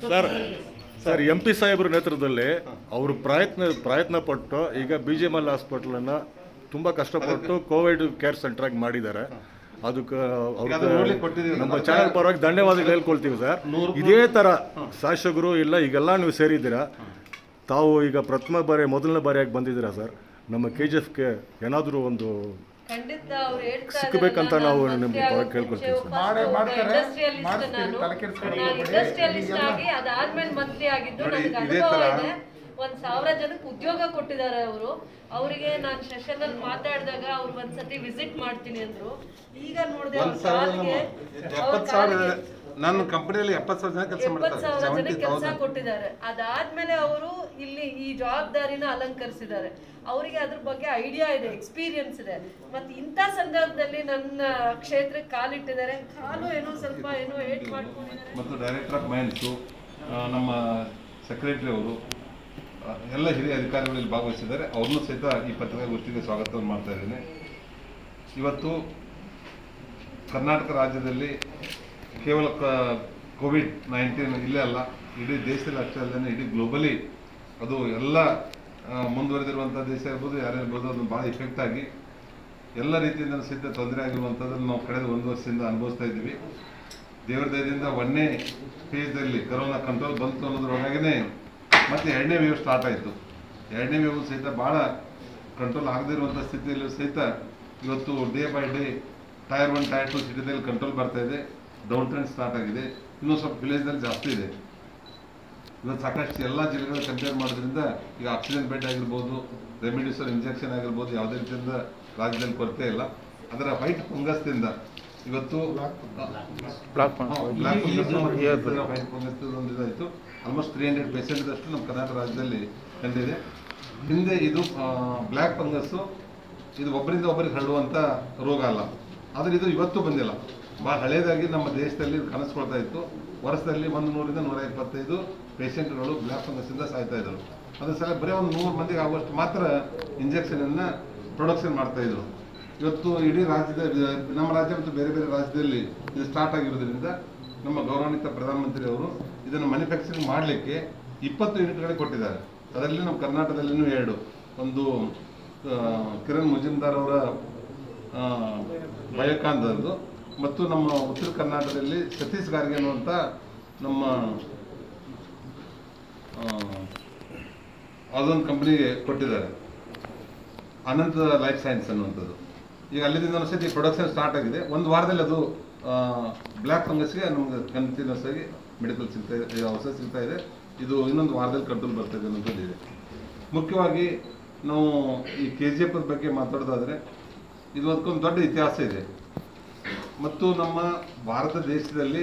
Sir sir M P ಸಾಹೇಬ್ರ ನೇತೃತ್ವದಲ್ಲಿ ಅವರು ಪ್ರಯತ್ನ ಪ್ರಯತ್ನ ಪಟ್ಟು ಈಗ ಬಿ ಜಿ ಎಮ್ ಎಲ್ ಹಾಸ್ಪಿಟ್ಲನ್ನು ತುಂಬ ಕಷ್ಟಪಟ್ಟು ಕೋವಿಡ್ ಕೇರ್ ಸೆಂಟರ್ ಆಗಿ ಮಾಡಿದ್ದಾರೆ ಅದಕ್ಕೆ ಈಗ ಅದು ನೋಡ್ಲಿಕ್ಕೆ ಕೊಟ್ಟಿದ್ದೀವಿ ನಮ್ಮ ಅದಕ್ಕೆ ಚಾನಲ್ ಪರವಾಗಿ ಧನ್ಯವಾದಗಳು ಹೇಳ್ಕೊಳ್ತೀವಿ ಸರ್ ನೂರು ಇದೇ ಥರ ಶಾಸಕರು ಇಲ್ಲ ಈಗೆಲ್ಲ ನೀವು ಸೇರಿದ್ದೀರಾ ತಾವು ಈಗ ಪ್ರಥಮ ಬಾರಿ ಮೊದಲನೇ ಬಾರಿಯಾಗಿ ಬಂದಿದ್ದೀರಾ ಸರ್ ನಮ್ಮ ಕೆ ಜಿ ಎಫ್ಗೆ ಏನಾದರೂ ಒಂದು ಖಂಡಿತ ಅವ್ರು ಹೇಳ್ತಾ ಸಿಕ್ಬೇಕಂತ ಇದಾರಲ್ಲ, ನಾವು ನಾನು ನಿಮ್ಗೆ ಮಂತ್ರಿ ಪರವಾಗಿ ಕೇಳ್ಕೊಳ್ತೀವಿ ಆಗೋಕ್ ಸರ್. ಮುಂಚೆ ಮಾಡೇ ಒಬ್ಬ ಮಾಡ್ತಾರೆ, industrialist ಮಾಡಿಸ್ತೀವಿ, ನಾನು. ತಲೆ ಕೆಡ್ಸ್ಕೊಳ್ಳಿ. ನಾನು industrialist ಆಗಿ ಅದಾದ್ಮೇಲೆ ಮಂತ್ರಿ ಆಗಿದ್ದು ನೋಡಿ, ನನಗೆ ಇದೇ ಅನುಭವ ತರ- ಇದೆ ಒಂದ್ ಸಾವಿರ ಜನಕ್ಕೆ ಉದ್ಯೋಗ ಕೊಟ್ಟಿದ್ದಾರೆ ಅವರು ಅವರಿಗೆ ನಾನು ಸೆಷನ್ ಅಲ್ಲಿ ಮಾತಾಡಿದಾಗ ಅವ್ರು ಒಂದ್ಸತಿ ವಿಸಿಟ್ ಮಾಡ್ತೀನಿ ಅಂದ್ರು ಈಗ ನೋಡಿದೆ ಅವ್ರ ಒಂದ್ ಸಾವಿರ ಕಾಲಿಗೆ ಅವ್ರ ಎಪ್ಪತ್ತು ಸಾವಿರ ಕಾಲಿಗೆ ನನ್ನ ಕಂಪನಿಯಲ್ಲಿ ಎಪ್ಪತ್ತು ಸಾವಿರ ಜನ ಕೆಲಸ ಎಪ್ಪತ್ ಮಾಡ್ತಾರೆ ಸಾವಿರ ಸೆವೆಂಟಿ ಜನಕ್ಕೆ ಕೆಲಸ ತೌಸಂಡ್ ಕೊಟ್ಟಿದ್ದಾರೆ ಅದಾದ್ಮೇಲೆ ಅವರು ಇಲ್ಲಿ ಈ ಜವಾಬ್ದಾರಿನ ಅಲಂಕರಿಸಿದ್ದಾರೆ ಅವರಿಗೆ ಅದ್ರ ಬಗ್ಗೆ ಐಡಿಯಾ ಇದೆ ಎಕ್ಸ್ಪೀರಿಯನ್ಸ್ ಇದೆ ಮತ್ತೆ ಇಂಥ ಸಂದರ್ಭದಲ್ಲಿ ನನ್ನ ಕ್ಷೇತ್ರಕ್ಕೆ ಕಾಲಿಟ್ಟಿದ್ದಾರೆ ಕಾಲು ಏನೋ ಸ್ವಲ್ಪ ಏನೋ ಏಟ್ ಮಾಡ್ಕೊಂಡಿದ್ದಾರೆ ಮತ್ತು ಡೈರೆಕ್ಟರ್ ಆಫ್ ಮೈನ್ಸು ನಮ್ಮ ಸೆಕ್ರೆಟರಿ ಅವರು ಆ, ಎಲ್ಲ ಹಿರಿಯ ಅಧಿಕಾರಿಗಳಲ್ಲಿ ಭಾಗವಹಿಸಿದ್ದಾರೆ ಅವ್ರನ್ನೂ ಸಹಿತ ಈ ಪತ್ರಿಕಾಗೋಷ್ಠಿಗೆ ಸ್ವಾಗತವನ್ನು ಮಾಡ್ತಾ ಇದ್ದೇನೆ ಇವತ್ತು ಕರ್ನಾಟಕ ರಾಜ್ಯದಲ್ಲಿ ಕೇವಲ ಕೋವಿಡ್ ನೈನ್ಟೀನ್ ಇಲ್ಲೇ ಅಲ್ಲ ಇಡೀ ದೇಶದಲ್ಲಿ ಅಷ್ಟೇ ಅಲ್ಲದೆ ಇಡೀ ಗ್ಲೋಬಲಿ ಅದು ಎಲ್ಲ ಆ, ಮುಂದುವರೆದಿರುವಂಥ ದೇಶ ಇರ್ಬೋದು ಯಾರಿರ್ಬೋದು ಅದು ಭಾಳ ಇಫೆಕ್ಟ್ ಆಗಿ ಎಲ್ಲ ರೀತಿಯಿಂದ ಸಹಿತ ತೊಂದರೆ ಆಗಿರುವಂಥದ್ದನ್ನು ನಾವು ಕಳೆದ ಒಂದು ವರ್ಷದಿಂದ ಅನುಭವಿಸ್ತಾ ಇದ್ದೀವಿ ದೇವರ ದಯದಿಂದ ಒಂದನೇ ಫೇಸಲ್ಲಿ ಕರೋನಾ ಕಂಟ್ರೋಲ್ ಬಂತು ಅನ್ನೋದ್ರೊಳಗೇ ಮತ್ತೆ ಎರಡನೇ ವೇವ್ ಸ್ಟಾರ್ಟ್ ಆಯಿತು ಎರಡನೇ ವೇವ್ ಸಹಿತ ಭಾಳ ಕಂಟ್ರೋಲ್ ಆಗದೇ ಇರುವಂಥ ಸ್ಥಿತಿಯಲ್ಲಿ ಸಹಿತ ಇವತ್ತು day by day tier one tier two ಸಿಟಿದಲ್ಲಿ ಕಂಟ್ರೋಲ್ ಬರ್ತಾ ಇದೆ ಡೌನ್ ಟ್ರೆಂಡ್ ಸ್ಟಾರ್ಟ್ ಆಗಿದೆ ಇನ್ನೂ ಸ್ವಲ್ಪ ವಿಲೇಜ್ದಲ್ಲಿ ಜಾಸ್ತಿ ಇದೆ ಇವತ್ತು ಸಾಕಷ್ಟು ಎಲ್ಲ ಜಿಲ್ಲೆಗಳ ಕಂಪೇರ್ ಮಾಡೋದ್ರಿಂದ ಈಗ ಆಕ್ಸಿಜನ್ ಬೆಡ್ ಆಗಿರ್ಬೋದು ರೆಮಿಡಿಸರ್ ಇಂಜೆಕ್ಷನ್ ಆಗಿರ್ಬೋದು ಯಾವುದೇ ರೀತಿಯಿಂದ ರಾಜ್ಯದಲ್ಲಿ ಕೊರತೆ ಇಲ್ಲ ಅದರ ವೈಟ್ ಫಂಗಸ್ದಿಂದ ಇವತ್ತು ಬ್ಲಾಕ್ ವೈಟ್ ಫಂಗಸ್ ಒಂದು ಇದಾಯಿತು ಆಲ್ಮೋಸ್ಟ್ ತ್ರೀ ಹಂಡ್ರೆಡ್ ಪೇಷಂಟ್ ಅಷ್ಟು ನಮ್ಮ ಕರ್ನಾಟಕ ರಾಜ್ಯದಲ್ಲಿ ಕಂಡಿದೆ ಹಿಂದೆ ಇದು ಬ್ಲ್ಯಾಕ್ ಫಂಗಸ್ಸು ಇದು ಒಬ್ಬರಿಂದ ಒಬ್ಬರಿಗೆ ಹರಡುವಂಥ ರೋಗ ಅಲ್ಲ ಆದರೆ ಇದು ಇವತ್ತು ಬಂದಿಲ್ಲ ಭಾಳ ಹಳೇದಾಗಿ ನಮ್ಮ ದೇಶದಲ್ಲಿ ಇದು ಕಾಣಿಸ್ಕೊಳ್ತಾ ಇತ್ತು ವರ್ಷದಲ್ಲಿ ಒಂದು ನೂರಿಂದ ನೂರ ಇಪ್ಪತ್ತೈದು ಪೇಷಂಟ್ಗಳು ಬ್ಲ್ಯಾಕ್ ಫಂಗಸ್ಸಿಂದ ಸಾಯ್ತಾ ಇದ್ರು ಅದ್ರ ಸಲ ಬರೀ ಒಂದು ನೂರು ಮಂದಿಗೆ ಆಗುವಷ್ಟು ಮಾತ್ರ ಇಂಜೆಕ್ಷನನ್ನು ಪ್ರೊಡಕ್ಷನ್ ಮಾಡ್ತಾ ಇದ್ರು ಇವತ್ತು ಇಡೀ ರಾಜ್ಯದ ನಮ್ಮ ರಾಜ್ಯ ಮತ್ತು ಬೇರೆ ಬೇರೆ ರಾಜ್ಯದಲ್ಲಿ ಇದು ಸ್ಟಾರ್ಟ್ ಆಗಿರೋದ್ರಿಂದ ನಮ್ಮ ಗೌರವಾನ್ವಿತ ಪ್ರಧಾನಮಂತ್ರಿ ಅವರು ಇದನ್ನು ಮ್ಯಾನುಫ್ಯಾಕ್ಚರಿಂಗ್ ಮಾಡಲಿಕ್ಕೆ ಇಪ್ಪತ್ತು ಯೂನಿಟ್ಗಳಿಗೆ ಕೊಟ್ಟಿದ್ದಾರೆ ಅದರಲ್ಲಿ ನಮ್ಮ ಕರ್ನಾಟಕದಲ್ಲಿನೂ ಎರಡು ಒಂದು ಆ, ಕಿರಣ್ ಮುಜುಮ್ದಾರ್ ಅವರ ಬಯೋಕಾನ್ದದ್ದು ಮತ್ತು ನಮ್ಮ ಉತ್ತರ ಕರ್ನಾಟಕದಲ್ಲಿ ಸತೀಶ್ ಗಾರ್ಗೆ ಅನ್ನುವಂಥ ನಮ್ಮ ಆ, ಅದೊಂದು ಕಂಪ್ನಿಗೆ ಕೊಟ್ಟಿದ್ದಾರೆ ಅನಂತ ಲೈಫ್ ಸೈನ್ಸ್ ಅನ್ನುವಂಥದ್ದು ಈಗ ಅಲ್ಲಿಂದ ಒಂದು ಸತಿ ಪ್ರೊಡಕ್ಷನ್ ಸ್ಟಾರ್ಟ್ ಆಗಿದೆ ಒಂದು ವಾರದಲ್ಲಿ ಅದು ಬ್ಲ್ಯಾಕ್ ಫಂಗಸ್ಗೆ ನಮ್ಗೆ ಕಂಟಿನ್ಯೂಸ್ ಆಗಿ ಮೆಡಿಕಲ್ ಸಿಗ್ತಾ ಇದೆ ಔಷಧ ಸಿಗ್ತಾ ಇದೆ ಇದು ಇನ್ನೊಂದು ವಾರದಲ್ಲಿ ಕಂಟ್ರೋಲ್ ಬರ್ತಾ ಇದೆ ಅನ್ನೋದು ಇದೆ ಮುಖ್ಯವಾಗಿ ನಾವು ಈ ಕೆ ಜಿ ಎಫ್ ಬಗ್ಗೆ ಮಾತಾಡೋದಾದರೆ ಇದು ಅದಕ್ಕೊಂದು ದೊಡ್ಡ ಇತಿಹಾಸ ಇದೆ ಮತ್ತು ನಮ್ಮ ಭಾರತ ದೇಶದಲ್ಲಿ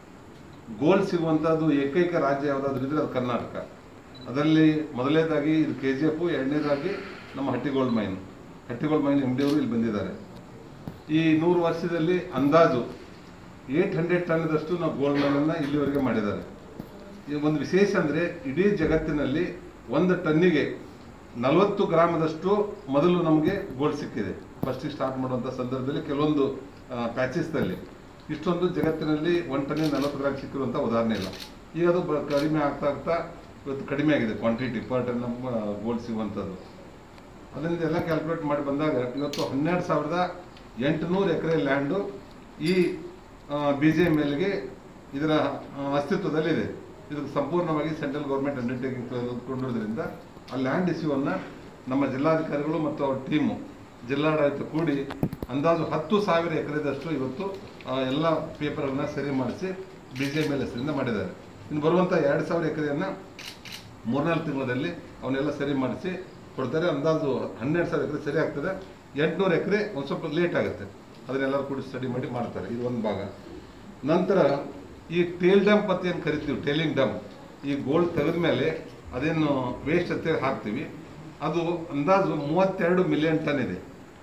ಗೋಲ್ಡ್ ಸಿಗುವಂಥದ್ದು ಏಕೈಕ ರಾಜ್ಯ ಯಾವುದಾದ್ರೂ ಇದ್ರೆ ಅದು ಕರ್ನಾಟಕ ಅದರಲ್ಲಿ ಮೊದಲನೇದಾಗಿ ಇದು ಕೆ ಜಿ ಎಫ್ ಎರಡನೇದಾಗಿ ನಮ್ಮ Hatti gold mine Hatti gold mine M D ಅವರು ಇಲ್ಲಿ ಬಂದಿದ್ದಾರೆ ಈ ನೂರು ವರ್ಷದಲ್ಲಿ ಅಂದಾಜು ಏಟ್ ಹಂಡ್ರೆಡ್ ಟನ್ನದಷ್ಟು ನಾವು ಗೋಲ್ಡ್ ಮೈನನ್ನು ಇಲ್ಲಿವರೆಗೆ ಮಾಡಿದ್ದಾರೆ ಇದು ಒಂದು ವಿಶೇಷ ಅಂದರೆ ಇಡೀ ಜಗತ್ತಿನಲ್ಲಿ ಒಂದು ಟನ್ನಿಗೆ ನಲವತ್ತು ಗ್ರಾಮದಷ್ಟು ಮೊದಲು ನಮಗೆ ಗೋಲ್ಡ್ ಸಿಕ್ಕಿದೆ ಫಸ್ಟಿಗೆ ಸ್ಟಾರ್ಟ್ ಮಾಡುವಂಥ ಸಂದರ್ಭದಲ್ಲಿ ಕೆಲವೊಂದು ಪ್ಯಾಚಸ್ದಲ್ಲಿ ಇಷ್ಟೊಂದು ಜಗತ್ತಿನಲ್ಲಿ ಒಂದು ಟನ್ನಿಗೆ ನಲವತ್ತು ಗ್ರಾಮ್ ಸಿಕ್ಕಿರುವಂಥ ಉದಾಹರಣೆ ಇಲ್ಲ ಈಗ ಅದು ಬ- ಕಡಿಮೆ ಆಗ್ತಾ ಆಗ್ತಾ ಇವತ್ತು ಕಡಿಮೆ ಆಗಿದೆ ಕ್ವಾಂಟಿಟಿ ಪರ್ ಟನ್ ಗೋಲ್ಡ್ ಸಿಗುವಂಥದ್ದು ಅದರಿಂದ ಎಲ್ಲ ಕ್ಯಾಲ್ಕುಲೇಟ್ ಮಾಡಿ ಬಂದಾಗ ಇವತ್ತು ಹನ್ನೆರಡು ಸಾವಿರದ ಎಂಟುನೂರು ಎಕರೆ ಲ್ಯಾಂಡು ಈ ಬಿ ಜೆ ಎಮ್ ಎಲ್ಗೆ ಇದರ ಆ, ಅಸ್ತಿತ್ವದಲ್ಲಿದೆ ಇದಕ್ಕೆ ಸಂಪೂರ್ಣವಾಗಿ ಸೆಂಟ್ರಲ್ ಗೌರ್ಮೆಂಟ್ ಅಂಡರ್ಟೇಕಿಂಗ್ ತೆಗೆದುಕೊಂಡಿರೋದ್ರಿಂದ ಆ ಲ್ಯಾಂಡ್ ಇಶ್ಯೂವನ್ನು ನಮ್ಮ ಜಿಲ್ಲಾಧಿಕಾರಿಗಳು ಮತ್ತು ಅವ್ರ ಟೀಮು ಜಿಲ್ಲಾಡಳಿತ ಕೂಡಿ ಅಂದಾಜು ಹತ್ತು ಸಾವಿರ ಎಕರೆದಷ್ಟು ಇವತ್ತು ಆ, ಎಲ್ಲ ಪೇಪರನ್ನು ಸರಿ ಮಾಡಿಸಿ ಬಿ ಜೆ ಎಮ್ ಎಲ್ ಹೆಸರಿಂದ ಮಾಡಿದ್ದಾರೆ ಇನ್ನು ಬರುವಂಥ ಎರಡು ಸಾವಿರ ಎಕರೆಯನ್ನು ಮೂರ್ನಾಲ್ಕು ತಿಂಗಳಲ್ಲಿ ಅವನ್ನೆಲ್ಲ ಸರಿ ಮಾಡಿಸಿ ಕೊಡ್ತಾರೆ ಅಂದಾಜು ಹನ್ನೆರಡು ಸಾವಿರ ಎಕರೆ ಸರಿ ಆಗ್ತದೆ ಎಂಟುನೂರು ಎಕರೆ ಒಂದು ಸ್ವಲ್ಪ ಲೇಟ್ ಆಗುತ್ತೆ ಅದನ್ನೆಲ್ಲರೂ ಕೂಡ ಸ್ಟಡಿ ಮಾಡಿ ಮಾಡ್ತಾರೆ ಇದು ಒಂದು ಭಾಗ ನಂತರ ಈ ಟೇಲ್ ಡಂಪ್ ಅಂತ ಏನು ಕರಿತೀವಿ ಟೇಲಿಂಗ್ ಡಂಪ್ ಈ ಗೋಲ್ಡ್ ತೆಗೆದ ಮೇಲೆ ಅದೇನು ವೇಸ್ಟ್ ಅಂತ ಹಾಕ್ತೀವಿ ಅದು ಅಂದಾಜು ಮೂವತ್ತೆರಡು ಮಿಲಿಯನ್ ಟನ್ ಇದೆ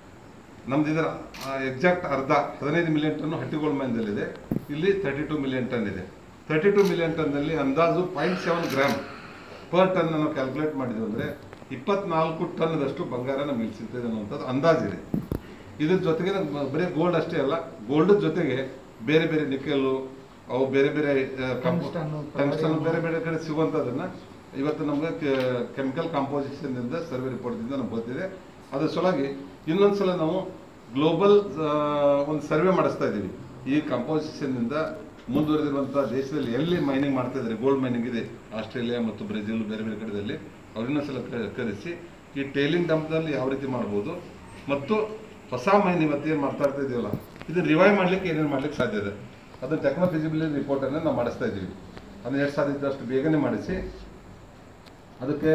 ನಮ್ದು ಇದರ ಎಕ್ಸಾಕ್ಟ್ ಅರ್ಧ ಹದಿನೈದು ಮಿಲಿಯನ್ ಟನ್ ಹಟ್ಟಿಗೋಲ್ಡ್ ಮೈನ್ದಲ್ಲಿದೆ ಇಲ್ಲಿ ತರ್ಟಿ ಟು ಮಿಲಿಯನ್ ಟನ್ ಇದೆ ತರ್ಟಿ ಟು ಮಿಲಿಯನ್ ಟನ್ನಲ್ಲಿ ಅಂದಾಜು point seven gram per ton ನಾವು ಕ್ಯಾಲ್ಕುಲೇಟ್ ಮಾಡಿದ್ವಿ ಅಂದರೆ ಇಪ್ಪತ್ನಾಲ್ಕು ಟನ್ನದಷ್ಟು ಬಂಗಾರ ನಮಗೆ ಇಲ್ಲಿ ಸಿಗ್ತದೆ ಅನ್ನುವಂಥದ್ದು ಅಂದಾಜಿದೆ ಇದ್ರ ಜೊತೆಗೆ ನಮ್ಗೆ ಬರೀ ಗೋಲ್ಡ್ ಅಷ್ಟೇ ಅಲ್ಲ ಗೋಲ್ಡ್ ಜೊತೆಗೆ ಬೇರೆ ಬೇರೆ ನಿಕೆಲ್ಲು ಅವು ಬೇರೆ ಬೇರೆ Tungsten, ಟಂಗ್ಸ್ಟನ್ ಬೇರೆ ಬೇರೆ ಕಡೆ ಸಿಗುವಂಥದ್ದನ್ನ ಇವತ್ತು ನಮ್ಗೆ ಕೆಮಿಕಲ್ ಕಾಂಪೋಸಿಷನ್ ಇಂದ ಸರ್ವೆ ರಿಪೋರ್ಟ್ ಇಂದ ನಮ್ಗೆ ಗೊತ್ತಿದೆ ಅದ್ರ ಸಲುವಾಗಿ ಇನ್ನೊಂದ್ಸಲ ನಾವು ಗ್ಲೋಬಲ್ ಒಂದು ಸರ್ವೆ ಮಾಡಿಸ್ತಾ ಇದ್ದೀವಿ ಈ ಕಾಂಪೋಸಿಷನ್ ಇಂದ ಮುಂದುವರೆದಿರುವಂಥ ದೇಶದಲ್ಲಿ ಎಲ್ಲಿ ಮೈನಿಂಗ್ ಮಾಡ್ತಾ ಇದ್ದಾರೆ ಗೋಲ್ಡ್ ಮೈನಿಂಗ್ ಇದೆ ಆಸ್ಟ್ರೇಲಿಯಾ ಮತ್ತು ಬ್ರೆಜಿಲ್ ಬೇರೆ ಬೇರೆ ಕಡೆಯಲ್ಲಿ ಅವ್ರನ್ನೊಂದ್ಸಲ ಕ- ಕರೆಸಿ ಈ ಟೇಲಿಂಗ್ ಡಂಪ್ನಲ್ಲಿ ಯಾವ ರೀತಿ ಮಾಡ್ಬೋದು ಮತ್ತು ಹೊಸ ಮೈನ್ ಇವತ್ತೇನು ಮಾಡ್ತಾ ಇರ್ತಾ ಇದೆಯಲ್ಲ ಇದು ರಿವೈವ್ ಮಾಡ್ಲಿಕ್ಕೆ ಏನೇನು ಮಾಡ್ಲಿಕ್ಕೆ ಸಾಧ್ಯ ಇದೆ ಅದು ಟೆಕ್ನೋ ಫಿಸಿಬಿಲಿಟಿ ರಿಪೋರ್ಟನ್ನು ನಾವು ಮಾಡಿಸ್ತಾ ಇದ್ದೀವಿ ಅದನ್ನ ಎಷ್ಟು ಸಾಧ್ಯ ಇದ್ದಷ್ಟು ಬೇಗನೆ ಮಾಡಿಸಿ ಅದಕ್ಕೆ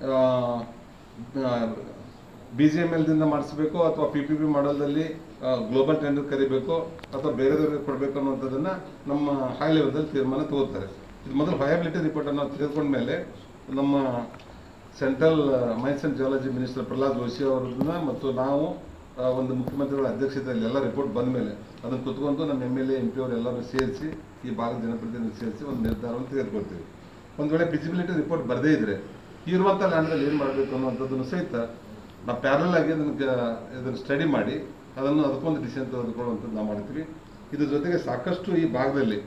ಬಿ ಜಿ ಎಮ್ ಎಲ್ದಿಂದ ಮಾಡಿಸ್ಬೇಕು ಅಥವಾ ಪಿ ಪಿ ಪಿ ಮಾಡಲ್ದಲ್ಲಿ ಗ್ಲೋಬಲ್ ಟೆಂಡರ್ ಕರಿಬೇಕು ಅಥವಾ ಬೇರೆದವ್ರಿಗೆ ಕೊಡಬೇಕು ಅನ್ನುವಂಥದ್ದನ್ನ ನಮ್ಮ ಹೈ ಲೆವೆಲ್ದಲ್ಲಿ ತೀರ್ಮಾನ ತಗೋತಾರೆ ಇದು ಮೊದಲು ವಯಬಿಲಿಟಿ ರಿಪೋರ್ಟನ್ನು ತೆಗೆದುಕೊಂಡ ಮೇಲೆ ನಮ್ಮ central mines and geology minister Prahlad Joshi ಅವರನ್ನ ಮತ್ತು ನಾವು ಆ, ಒಂದು ಮುಖ್ಯಮಂತ್ರಿಗಳ ಅಧ್ಯಕ್ಷತೆಯಲ್ಲಿ ಎಲ್ಲ ರಿಪೋರ್ಟ್ ಬಂದ ಮೇಲೆ ಅದನ್ನು ಕುತ್ಕೊಂಡು ನಮ್ಮ M L A M P ಅವರೆಲ್ಲರೂ ಸೇರಿಸಿ ಈ ಭಾಗದ ಜನಪ್ರತಿನಿಧಿ ಸೇರಿಸಿ ಒಂದು ನಿರ್ಧಾರವನ್ನು ತೆಗೆದುಕೊಳ್ತೀವಿ ಒಂದು ವೇಳೆ ಫಿಸಿಬಿಲಿಟಿ ರಿಪೋರ್ಟ್ ಬರದೇ ಇದ್ರೆ ಇರುವಂಥ ಲ್ಯಾಂಡಲ್ಲಿ ಏನು ಮಾಡಬೇಕು ಅನ್ನುವಂಥದ್ದನ್ನು ಸಹಿತ ನಾವು ಪ್ಯಾರಲ್ ಆಗಿ ಅದನ್ನು ಗ- ಇದನ್ನು ಸ್ಟಡಿ ಮಾಡಿ ಅದನ್ನು ಅದಕ್ಕೊಂದು ಡಿಸಿಷನ್ ತೆಗೆದುಕೊಳ್ಳುವಂಥದ್ದು ನಾವು ಮಾಡ್ತೀವಿ ಇದ್ರ ಜೊತೆಗೆ ಸಾಕಷ್ಟು ಈ ಭಾಗದಲ್ಲಿ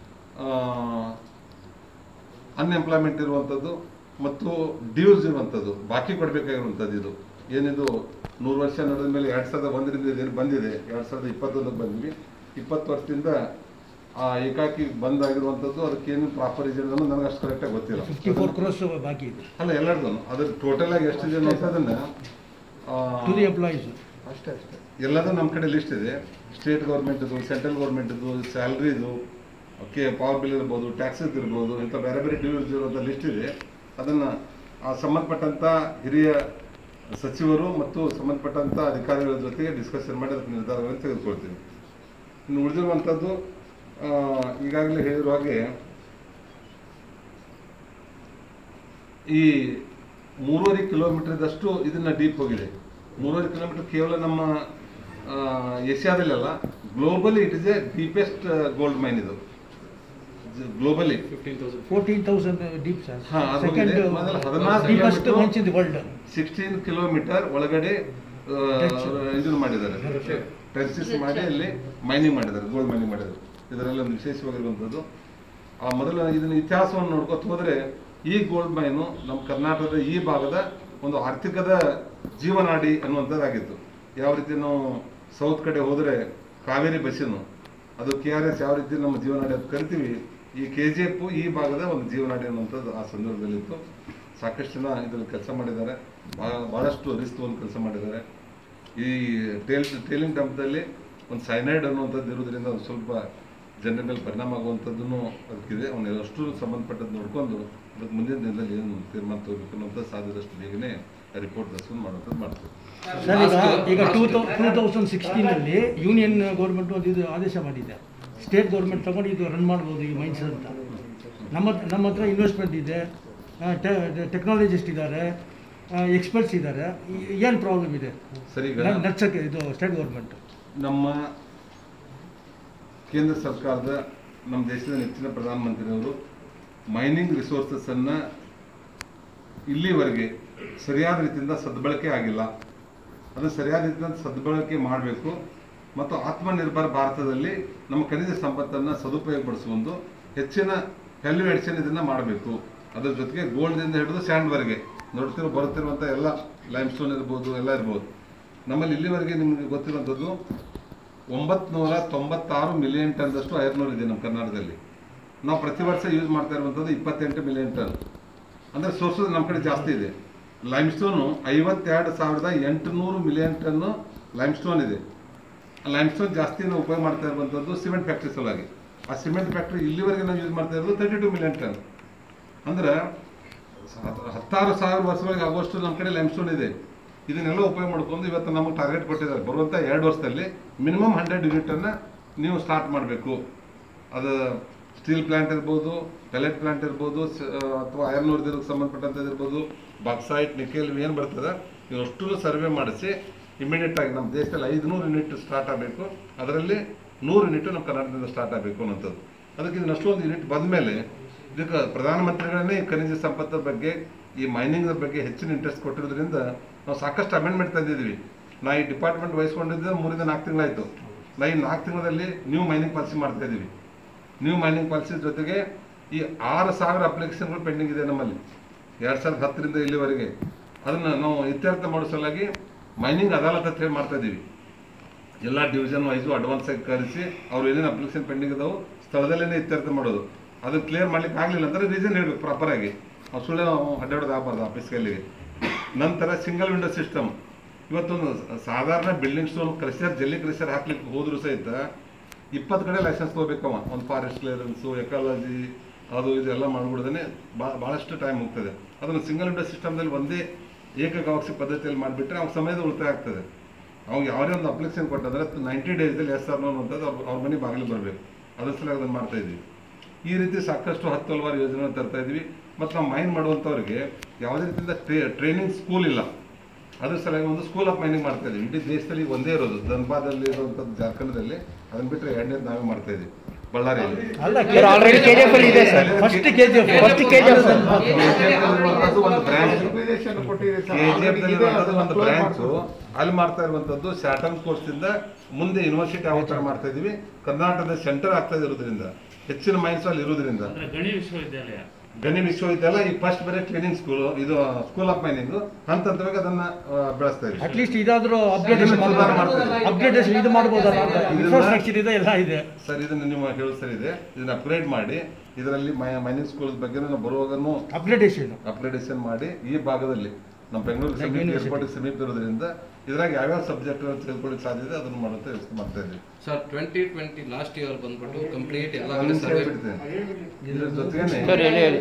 ಅನ್ಎಂಪ್ಲಾಯ್ಮೆಂಟ್ ಇರುವಂಥದ್ದು ಮತ್ತು ಡ್ಯೂಸ್ ಇರುವಂಥದ್ದು ಬಾಕಿ ಕೊಡಬೇಕಾಗಿರುವಂಥದ್ದು ಇದು ಏನಿದು ನೂರು ವರ್ಷ ನಡೆದ ಮೇಲೆ ಎರಡು ಸಾವಿರದ ಒಂದರಿಂದ ಇದೇನು ಬಂದಿದೆ ಎರಡು ಸಾವಿರದ ಇಪ್ಪತ್ತೊಂದಕ್ಕೆ ಬಂದ್ವಿ ಇಪ್ಪತ್ತು ವರ್ಷದಿಂದ ಆ ಏಕಾಕಿ ಬಂದ್ ಆಗಿರುವಂಥದ್ದು ಅದಕ್ಕೇನು ಪ್ರಾಪರ್ ರೀಸನ್ ನನಗೆ ಅಷ್ಟು ಕರೆಕ್ಟಾಗಿ ಗೊತ್ತಿಲ್ಲ ಫಿಫ್ಟಿ ಫೋರ್ ಕ್ರೋರ್ಸ್ ಬಾಕಿ ಇದೆ ಅಲ್ಲ ಎಲ್ಲರದು ಅದ್ರ ಟೋಟಲ್ ಆಗಿ ಎಷ್ಟಿದೆ ಅನ್ನೋದನ್ನ ಟು ದಿ ಎಂಪ್ಲಾಯೀಸ್ ಅಷ್ಟೇ ಅಷ್ಟೇ ಎಲ್ಲದೂ ನಮ್ಮ ಕಡೆ ಲಿಸ್ಟ್ ಇದೆ ಸ್ಟೇಟ್ ಗೌರ್ಮೆಂಟ್ದು ಸೆಂಟ್ರಲ್ ಗೌರ್ಮೆಂಟ್ದು ಸ್ಯಾಲ್ರಿದು ಓಕೆ ಪವರ್ ಬಿಲ್ ಇರ್ಬೋದು ಟ್ಯಾಕ್ಸಸ್ ಇರ್ಬೋದು ಇಂಥ ಬೇರೆ ಬೇರೆ ಡ್ಯೂಸ್ ಇರುವಂಥ ಲಿಸ್ಟ್ ಇದೆ ಅದನ್ನು ಆ ಸಂಬಂಧಪಟ್ಟಂಥ ಹಿರಿಯ ಸಚಿವರು ಮತ್ತು ಸಂಬಂಧಪಟ್ಟಂಥ ಅಧಿಕಾರಿಗಳ ಜೊತೆಗೆ ಡಿಸ್ಕಷನ್ ಮಾಡಿ ಅದಕ್ಕೆ ನಿರ್ಧಾರಗಳನ್ನು ತೆಗೆದುಕೊಳ್ತೀವಿ ಇನ್ನು ಉಳಿದಿರುವಂಥದ್ದು ಆ, ಈಗಾಗಲೇ ಹೇಳಿರುವ ಹಾಗೆ ಈ ಮೂರುವರೆ ಕಿಲೋಮೀಟರ್ದಷ್ಟು ಇದನ್ನ ಡೀಪ್ ಹೋಗಿದೆ ಮೂರುವರೆ ಕಿಲೋಮೀಟರ್ ಕೇವಲ ನಮ್ಮ ಆ, ಏಷ್ಯಾದಲ್ಲೆಲ್ಲ globally it is a deepest gold mine ಇದು globally fourteen thousand deep sir ಹಾ, ಅದು ಸೆಕೆಂಡ್ ಇದೆ. ಮೊದಲು ಹದಿನಾರು deepest kilometer- mines in the world sixteen kilometre ಒಳಗಡೆ ಆ, ಇದನ್ನು ಮಾಡಿದ್ದಾರೆ ಟ್ರೆನ್ಸಿಸ್ ಮಾಡಿ ಅಲ್ಲಿ ಮೈನಿಂಗ್ ಮಾಡಿದ್ದಾರೆ ಗೋಲ್ಡ್ ಮೈನಿಂಗ್ ಮಾಡಿದ್ದಾರೆ ಇದರಲ್ಲಿ ಒಂದು ವಿಶೇಷವಾಗಿರುವಂಥದ್ದು ಆ ಮೊದಲ ಇದನ್ನ ಇತಿಹಾಸವನ್ನು ನೋಡ್ಕೊತ ಹೋದ್ರೆ ಈ ಗೋಲ್ಡ್ ಮೈನು ನಮ್ಮ ಕರ್ನಾಟಕದ ಈ ಭಾಗದ ಒಂದು ಆರ್ಥಿಕದ ಜೀವನಾಡಿ ಅನ್ನುವಂಥದ್ದಾಗಿತ್ತು ಯಾವ ರೀತಿ ನಾವು ಸೌತ್ ಕಡೆ ಹೋದ್ರೆ ಕಾವೇರಿ ಬಸ್ಸಿನು ಅದು ಕೆ ಆರ್ ಎಸ್ ಯಾವ ರೀತಿ ನಮ್ಮ ಜೀವನಾಡಿ ಅಂತ ಕರಿತೀವಿ ಈ ಕೆ ಜಿ ಎಫ್ ಈ ಭಾಗದ ಒಂದು ಜೀವನಾಡಿ ಅನ್ನುವಂಥದ್ದು ಆ ಸಂದರ್ಭದಲ್ಲಿತ್ತು ಸಾಕಷ್ಟು ಜನ ಇದರಲ್ಲಿ ಕೆಲಸ ಮಾಡಿದ್ದಾರೆ ಭಾಳ ಭಾಳಷ್ಟು ರಿಸ್ಕ್ ಒಂದು ಕೆಲಸ ಮಾಡಿದ್ದಾರೆ ಈ ಟೇಲ್ ಟೇಲಿಂಗ್ ಡಂಪ್ದಲ್ಲಿ ಒಂದು ಸೈನೈಡ್ ಅನ್ನುವಂಥದ್ದು ಇರೋದ್ರಿಂದ ಅದು ಸ್ವಲ್ಪ ಜನರ ಮೇಲೆ ಪರಿಣಾಮ ಆಗುವಂಥದ್ದು ಅದಕ್ಕಿದೆ ಅವನ್ನೆಲ್ಲಷ್ಟು ಸಂಬಂಧಪಟ್ಟದ್ದು ನೋಡ್ಕೊಂಡು ಅದಕ್ಕೆ ಮುಂದಿನ ದಿನದಲ್ಲಿ ಏನು ತೀರ್ಮಾನ ತಗೋಬೇಕು ಅನ್ನೋಂಥ ಸಾಧ್ಯದಷ್ಟು ಬೇಗನೆ ರಿಪೋರ್ಟ್ ದರ್ಶನ ಮಾಡುವಂಥದ್ದು ಮಾಡ್ತೀವಿ ಸರ್ ಈಗ ಈಗ ಟೂ ತೌ ಟೂ ತೌಸಂಡ್ ಸಿಕ್ಸ್ಟೀನಲ್ಲಿ ಯೂನಿಯನ್ ಗೌರ್ಮೆಂಟ್ ಒಂದು ಇದು ಆದೇಶ ಮಾಡಿದೆ ಸ್ಟೇಟ್ ಗೌರ್ಮೆಂಟ್ ತಗೊಂಡು ಇದು ರನ್ ಮಾಡ್ಬೋದು ಈ ಮೈನ್ಸ್ ಅಂತ ನಮ್ಮ ನಮ್ಮ ಹತ್ರ ಇನ್ವೆಸ್ಟ್ಮೆಂಟ್ ಇದೆ ಟೆಕ್ನಾಲಜಿಸ್ಟ್ ಇದ್ದಾರೆ ಎಕ್ಸ್ಪರ್ಟ್ಸ್ ಇದ್ದಾರೆ ಏನು ಪ್ರಾಬ್ಲಮ್ ಇದೆ ಸರಿ ಈಗ ನ- ನಡ್ಸಕ್ಕೆ ಇದು ಸ್ಟೇಟ್ ಗೌರ್ಮೆಂಟ್ ನಮ್ಮ ಕೇಂದ್ರ ಸರ್ಕಾರದ ನಮ್ಮ ದೇಶದ ನೆಚ್ಚಿನ ಪ್ರಧಾನಮಂತ್ರಿಯವರು ಮೈನಿಂಗ್ ರಿಸೋರ್ಸಸ್ ಅನ್ನ ಇಲ್ಲಿವರೆಗೆ ಸರಿಯಾದ ರೀತಿಯಿಂದ ಸದ್ಬಳಕೆ ಆಗಿಲ್ಲ ಅದು ಸರಿಯಾದ ರೀತಿಯಿಂದ ಸದ್ಬಳಕೆ ಮಾಡಬೇಕು ಮತ್ತು ಆತ್ಮನಿರ್ಭರ ಭಾರತದಲ್ಲಿ ನಮ್ಮ ಖನಿಜ ಸಂಪತ್ತನ್ನು ಸದುಪಯೋಗಪಡಿಸುವುದು ಹೆಚ್ಚಿನ ವ್ಯಾಲ್ಯೂ ಎಡಿಷನ್ ಇದನ್ನ ಮಾಡಬೇಕು ಅದ್ರ ಜೊತೆಗೆ ಗೋಲ್ಡ್ದಿಂದ ಹಿಡಿದು ಸ್ಯಾಂಡ್ವರೆಗೆ ನೋಡ್ತಿರೋ ಬರುತ್ತಿರುವಂಥ ಎಲ್ಲ ಲೈಮ್ ಸ್ಟೋನ್ ಇರ್ಬೋದು ಎಲ್ಲ ಇರ್ಬೋದು ನಮ್ಮಲ್ಲಿ ಇಲ್ಲಿವರೆಗೆ ನಿಮಗೆ ಗೊತ್ತಿರುವಂಥದ್ದು ಒಂಬತ್ನೂರ ತೊಂಬತ್ತಾರು ಮಿಲಿಯನ್ ಟನ್ದಷ್ಟು ಐರ್ನೂರು ಇದೆ ನಮ್ಮ ಕರ್ನಾಟಕದಲ್ಲಿ ನಾವು ಪ್ರತಿ ವರ್ಷ ಯೂಸ್ ಮಾಡ್ತಾ ಇರುವಂಥದ್ದು ಇಪ್ಪತ್ತೆಂಟು ಮಿಲಿಯನ್ ಟನ್ ಅಂದರೆ ಸೋರ್ಸಸ್ ನಮ್ಮ ಕಡೆ ಜಾಸ್ತಿ ಇದೆ ಲೈಮ್ ಸ್ಟೋನು ಐವತ್ತೆರಡು ಸಾವಿರದ ಎಂಟುನೂರು ಮಿಲಿಯನ್ ಟನ್ನು ಲೈಮ್ ಸ್ಟೋನ್ ಇದೆ ಲೈಮ್ ಸ್ಟೋನ್ ಜಾಸ್ತಿ ನಾವು ಉಪಯೋಗ ಮಾಡ್ತಾ ಇರುವಂಥದ್ದು ಸಿಮೆಂಟ್ ಫ್ಯಾಕ್ಟ್ರಿ ಸಲುವಾಗಿ ಆ ಸಿಮೆಂಟ್ ಫ್ಯಾಕ್ಟ್ರಿ ಇಲ್ಲಿವರೆಗೆ ನಾವು ಯೂಸ್ ಮಾಡ್ತಾ ಇರೋದು ತರ್ಟಿ ಟು ಮಿಲಿಯನ್ ಟನ್ ಅಂದ್ರೆ ಸ- ಹತ್ತಾರು ಸಾವಿರ ವರ್ಷಗಳಿಗೆ ಆಗುವಷ್ಟು ನಮ್ಮ ಕಡೆ ಲೈಮ್ ಸ್ಟೋನ್ ಇದೆ ಇದನ್ನೆಲ್ಲ ಉಪಯೋಗ ಮಾಡ್ಕೊಂಡು ಇವತ್ತು ನಮಗೆ ಟಾರ್ಗೆಟ್ ಕೊಟ್ಟಿದ್ದಾರೆ ಬರುವಂಥ ಎರಡು ವರ್ಷದಲ್ಲಿ ಮಿನಿಮಮ್ ಹಂಡ್ರೆಡ್ ಯೂನಿಟನ್ನು ನೀವು ಸ್ಟಾರ್ಟ್ ಮಾಡಬೇಕು ಅದು ಸ್ಟೀಲ್ ಪ್ಲಾಂಟ್ ಇರ್ಬೋದು ಪೆಲೆಟ್ ಪ್ಲಾಂಟ್ ಇರ್ಬೋದು ಸ- ಅಥವಾ ಐರನ್ ಇದಕ್ಕೆ ಸಂಬಂಧಪಟ್ಟಂಥದ್ದು ಇರ್ಬೋದು ಬಾಕ್ಸೈಟ್ ನಿಕೆಲ್ ಏನು ಬರ್ತದೆ ಇವಷ್ಟು ಸರ್ವೆ ಮಾಡಿಸಿ ಇಮಿಡಿಯೇಟ್ ಆಗಿ ನಮ್ಮ ದೇಶದಲ್ಲಿ ಐದುನೂರು ಯೂನಿಟ್ ಸ್ಟಾರ್ಟ್ ಆಗಬೇಕು ಅದರಲ್ಲಿ ನೂರು ಯೂನಿಟ್ ನಮ್ಮ ಕರ್ನಾಟಕದಿಂದ ಸ್ಟಾರ್ಟ್ ಆಗಬೇಕು ಅನ್ನೋಂಥದ್ದು ಅದಕ್ಕೆ ಇದನ್ನ ಅಷ್ಟೊಂದು ಯೂನಿಟ್ ಬಂದ ಮೇಲೆ ಇದಕ್ಕೆ ಪ್ರಧಾನಮಂತ್ರಿಗಳನ್ನೇ ಈ ಖನಿಜ ಸಂಪತ್ತರ ಬಗ್ಗೆ ಈ ಮೈನಿಂಗ್ ಬಗ್ಗೆ ಹೆಚ್ಚಿನ ಇಂಟ್ರೆಸ್ಟ್ ಕೊಟ್ಟಿರೋದ್ರಿಂದ ನಾವು ಸಾಕಷ್ಟು ಅಮೆಂಡ್ಮೆಂಟ್ ತಂದಿದ್ದೀವಿ ನಾ ಈ ಡಿಪಾರ್ಟ್ಮೆಂಟ್ ವಹಿಸ್ಕೊಂಡಿದ್ದೆ ಮೂರಿಂದ ನಾಲ್ಕು ತಿಂಗಳಾಯಿತು ನಾ ಈ ನಾಲ್ಕು ತಿಂಗಳಲ್ಲಿ ನ್ಯೂ ಮೈನಿಂಗ್ ಪಾಲಿಸಿ ಮಾಡ್ತಾ ಇದ್ದೀವಿ ನ್ಯೂ ಮೈನಿಂಗ್ ಪಾಲಿಸಿ ಜೊತೆಗೆ ಈ ಆರು ಸಾವಿರ ಅಪ್ಲಿಕೇಶನ್ಗಳು ಪೆಂಡಿಂಗ್ ಇದೆ ನಮ್ಮಲ್ಲಿ ಎರಡು ಸಾವಿರದ ಹತ್ತರಿಂದ ಇಲ್ಲಿವರೆಗೆ ಅದನ್ನು ನಾವು ಇತ್ಯರ್ಥ ಮಾಡೋ ಸಲುವಾಗಿ ಮೈನಿಂಗ್ ಅದಾಲತ್ ಅಂತ ಹೇಳಿ ಮಾಡ್ತಾ ಇದ್ದೀವಿ ಎಲ್ಲ ಡಿವಿಷನ್ ವೈಸು ಅಡ್ವಾನ್ಸ್ ಆಗಿ ಕರೆಸಿ ಅವ್ರು ಏನೇನು ಅಪ್ಲಿಕೇಶನ್ ಪೆಂಡಿಂಗ್ ಇದಾವೆ ಸ್ಥಳದಲ್ಲೇ ಇತ್ಯರ್ಥ ಮಾಡೋದು ಅದನ್ನ ಕ್ಲಿಯರ್ ಮಾಡ್ಲಿಕ್ಕೆ ಆಗಲಿಲ್ಲ ಅಂದ್ರೆ ರೀಸನ್ ಹೇಳ್ಬೇಕು ಪ್ರಾಪರ್ ಆಗಿ ಅವ್ರು ಸುಳ್ಳು ಅಡ್ಡಾಡೋದು ಆಗಬಾರ್ದು ಆಫೀಸ್ಗೆ ನಂತರ ಸಿಂಗಲ್ ವಿಂಡೋ ಸಿಸ್ಟಮ್ ಇವತ್ತೊಂದು ಸಾಧಾರಣ ಬಿಲ್ಡಿಂಗ್ ಸ್ಟೋನ್ ಕ್ರಷರ್ ಜಲ್ಲಿ ಕ್ರಷರ್ ಹಾಕ್ಲಿಕ್ಕೆ ಹೋದ್ರು ಸಹಿತ ಇಪ್ಪತ್ತು ಕಡೆ ಲೈಸೆನ್ಸ್ ತೊಗೋಬೇಕವ ಒಂದು ಫಾರೆಸ್ಟ್ ಕ್ಲಿಯರೆನ್ಸು ಎಕಾಲಜಿ ಅದು ಇದು ಎಲ್ಲ ಮಾಡ್ಬಿಡ್ದೇ ಭಾಳಷ್ಟು ಟೈಮ್ ಹೋಗ್ತದೆ ಅದನ್ನು ಸಿಂಗಲ್ ವಿಂಡೋ ಸಿಸ್ಟಮ್ದಲ್ಲಿ ಒಂದೇ ಏಕಗವಾಕ್ಷಿ ಪದ್ಧತಿಯಲ್ಲಿ ಮಾಡಿಬಿಟ್ರೆ ಅವ್ರ ಸಮಯದ ಉಳಿತಾಯ ಆಗ್ತದೆ ಅವ್ನು ಯಾವುದೇ ಒಂದು ಅಪ್ಲಿಕೇಶನ್ ಕೊಟ್ಟಂದ್ರೆ ನೈಂಟಿ ಡೇಸ್ದಲ್ಲಿ ಎಸ್ ಆರ್ ಅನ್ನೋಂಥದ್ದು ಅವ್ರ ಅವ್ರ ಮನೆ ಬಾಗಿಲು ಬರಬೇಕು ಅದ್ರ ಸಲ ಅದನ್ನು ಮಾಡ್ತಾ ಇದ್ವಿ ಈ ರೀತಿ ಸಾಕಷ್ಟು ಹತ್ತು ಹಲವಾರು ಯೋಜನೆ ತರ್ತಾ ಇದ್ವಿ ಮತ್ತು ನಾವು ಮೈನ್ ಮಾಡುವಂಥವ್ರಿಗೆ ಯಾವುದೇ ರೀತಿಯಿಂದ ಟ್ರೈನಿಂಗ್ ಸ್ಕೂಲ್ ಇಲ್ಲ ಅದ್ರ ಸಲುವಾಗಿ ಒಂದು ಸ್ಕೂಲ್ ಆಫ್ ಮೈನಿಂಗ್ ಮಾಡ್ತಾ ಇದ್ವಿ ಇಡೀ ದೇಶದಲ್ಲಿ ಒಂದೇ ಇರೋದು ಧನ್ಬಾದಲ್ಲಿ ಇರುವಂಥದ್ದು ಜಾರ್ಖಂಡದಲ್ಲಿ ಅದನ್ನ ಬಿಟ್ಟರೆ ಎರಡನೇದು ನಾವೇ ಮಾಡ್ತಾ ಇದ್ವಿ ಬಳ್ಳಾರಿಯಲ್ಲಿ ಅಲ್ಲ ಆಲ್ರೆಡಿ ಕೆ ಜಿ ಎಫ್ ಅಲ್ಲಿ ಇದೆ sir first K G F first K G F ಅದು ಒಂದು ಬ್ರಾಂಚ್ ಕೆಜಿಎಫ್ ಒಂದು ಬ್ರಾಂಚ್ ಅಲ್ಲಿ ಮಾಡ್ತಾ ಇರುವಂತದ್ದು ಶಾರ್ಟರ್ಮ್ ಕೋರ್ಸ್ ಇಂದ ಮುಂದೆ ಯೂನಿವರ್ಸಿಟಿ ಅವತಾರ ಮಾಡ್ತಾ ಇದೀವಿ ಕರ್ನಾಟಕದ ಸೆಂಟರ್ ಆಗ್ತಾ ಇರೋದ್ರಿಂದ ಹೆಚ್ಚಿನ ಮೈನ್ಸ್ ಅಲ್ಲಿ ಇರೋದ್ರಿಂದ ಅಂದ್ರೆ ಗಣಿ ವಿಶ್ವವಿದ್ಯಾಲಯ ಗಣಿ ವಿಶ್ವವಿದ್ಯಾಲಯ ಈ ಫಸ್ಟ್ ಬೇರೆ ಟ್ರೈನಿಂಗ್ ಸ್ಕೂಲ್ ಇದು ಸ್ಕೂಲ್ ಆಫ್ ಮೈನಿಂಗ್ ಹಂತ ಹಂತವಾಗಿ ಅದನ್ನ ಆ, ಬೆಳೆಸ್ತಾ ಇದೀವಿ ಅಟ್ಲೀಸ್ಟ್ ಇದಾದ್ರೂ ಅಪ್ಡೇಟೇಷನ್ ಇದನ್ನ ಸುಧಾರಣೆ ಮಾಡ್ತಾ ಇದ್ದೀವಿ. ಅಪ್ಡೇಟೇಷನ್ ಇದು ಮಾಡ್ಬೋದಲ್ಲ ಅಂತ ಇದನ್ನ- ಇನ್ಫ್ರಾಸ್ಟ್ರಕ್ಚರ್ ಇದೆ ಎಲ್ಲ ಇದೆ ಸರ್ ಇದನ್ನ ನೀವು ಹೇಳೋದು ಸರಿ ಇದೆ ಇದನ್ನ ಅಪ್ಗ್ರೇಡ್ ಮಾಡಿ ಇದರಲ್ಲಿ ಮೈನಿಂಗ್ ಸ್ಕೂಲ್ ಬಗ್ಗೆ ನಾವು ಬರುವಾಗನು ಅಪ್ಡೇಟೇಷನ್ ಅಪ್ಗ್ರೇಡೇಷನ್ ಮಾಡಿ ಈ ಭಾಗದಲ್ಲಿ ನಮ್ಮ ಬೆಂಗಳೂರು ಸಮೀಪ University. ಏರ್ಪೋರ್ಟ್ ಸಮೀಪ ಇರೋದ್ರಿಂದ ಇದ್ರಾಗ ಯಾವ್ಯಾವ ಸಬ್ಜೆಕ್ಟ್ ತಿಳ್ಕೊಳ್ಳಿಕ್ಕೆ ಸಾಧ್ಯ ಇದೆ ಅದನ್ನು ಮಾಡುವಂತ ವ್ಯವಸ್ಥೆ ಮಾಡ್ತಾ ಇದ್ದೀವಿ sir twenty twenty last year ಬಂದ್ಬಿಟ್ಟು ಕಂಪ್ಲೀಟ್ ಎಲ್ಲ ನಾನು ಕಡೆ ನಿಮ್ಗೆ ಸರ್ವೆ ಹೇಳ್ಬಿಡ್ತೇನೆ. ಇದ್ರ ಜೊತೆಗೇನೆ ಸರ್ ಹೇಳಿ ಹೇಳಿ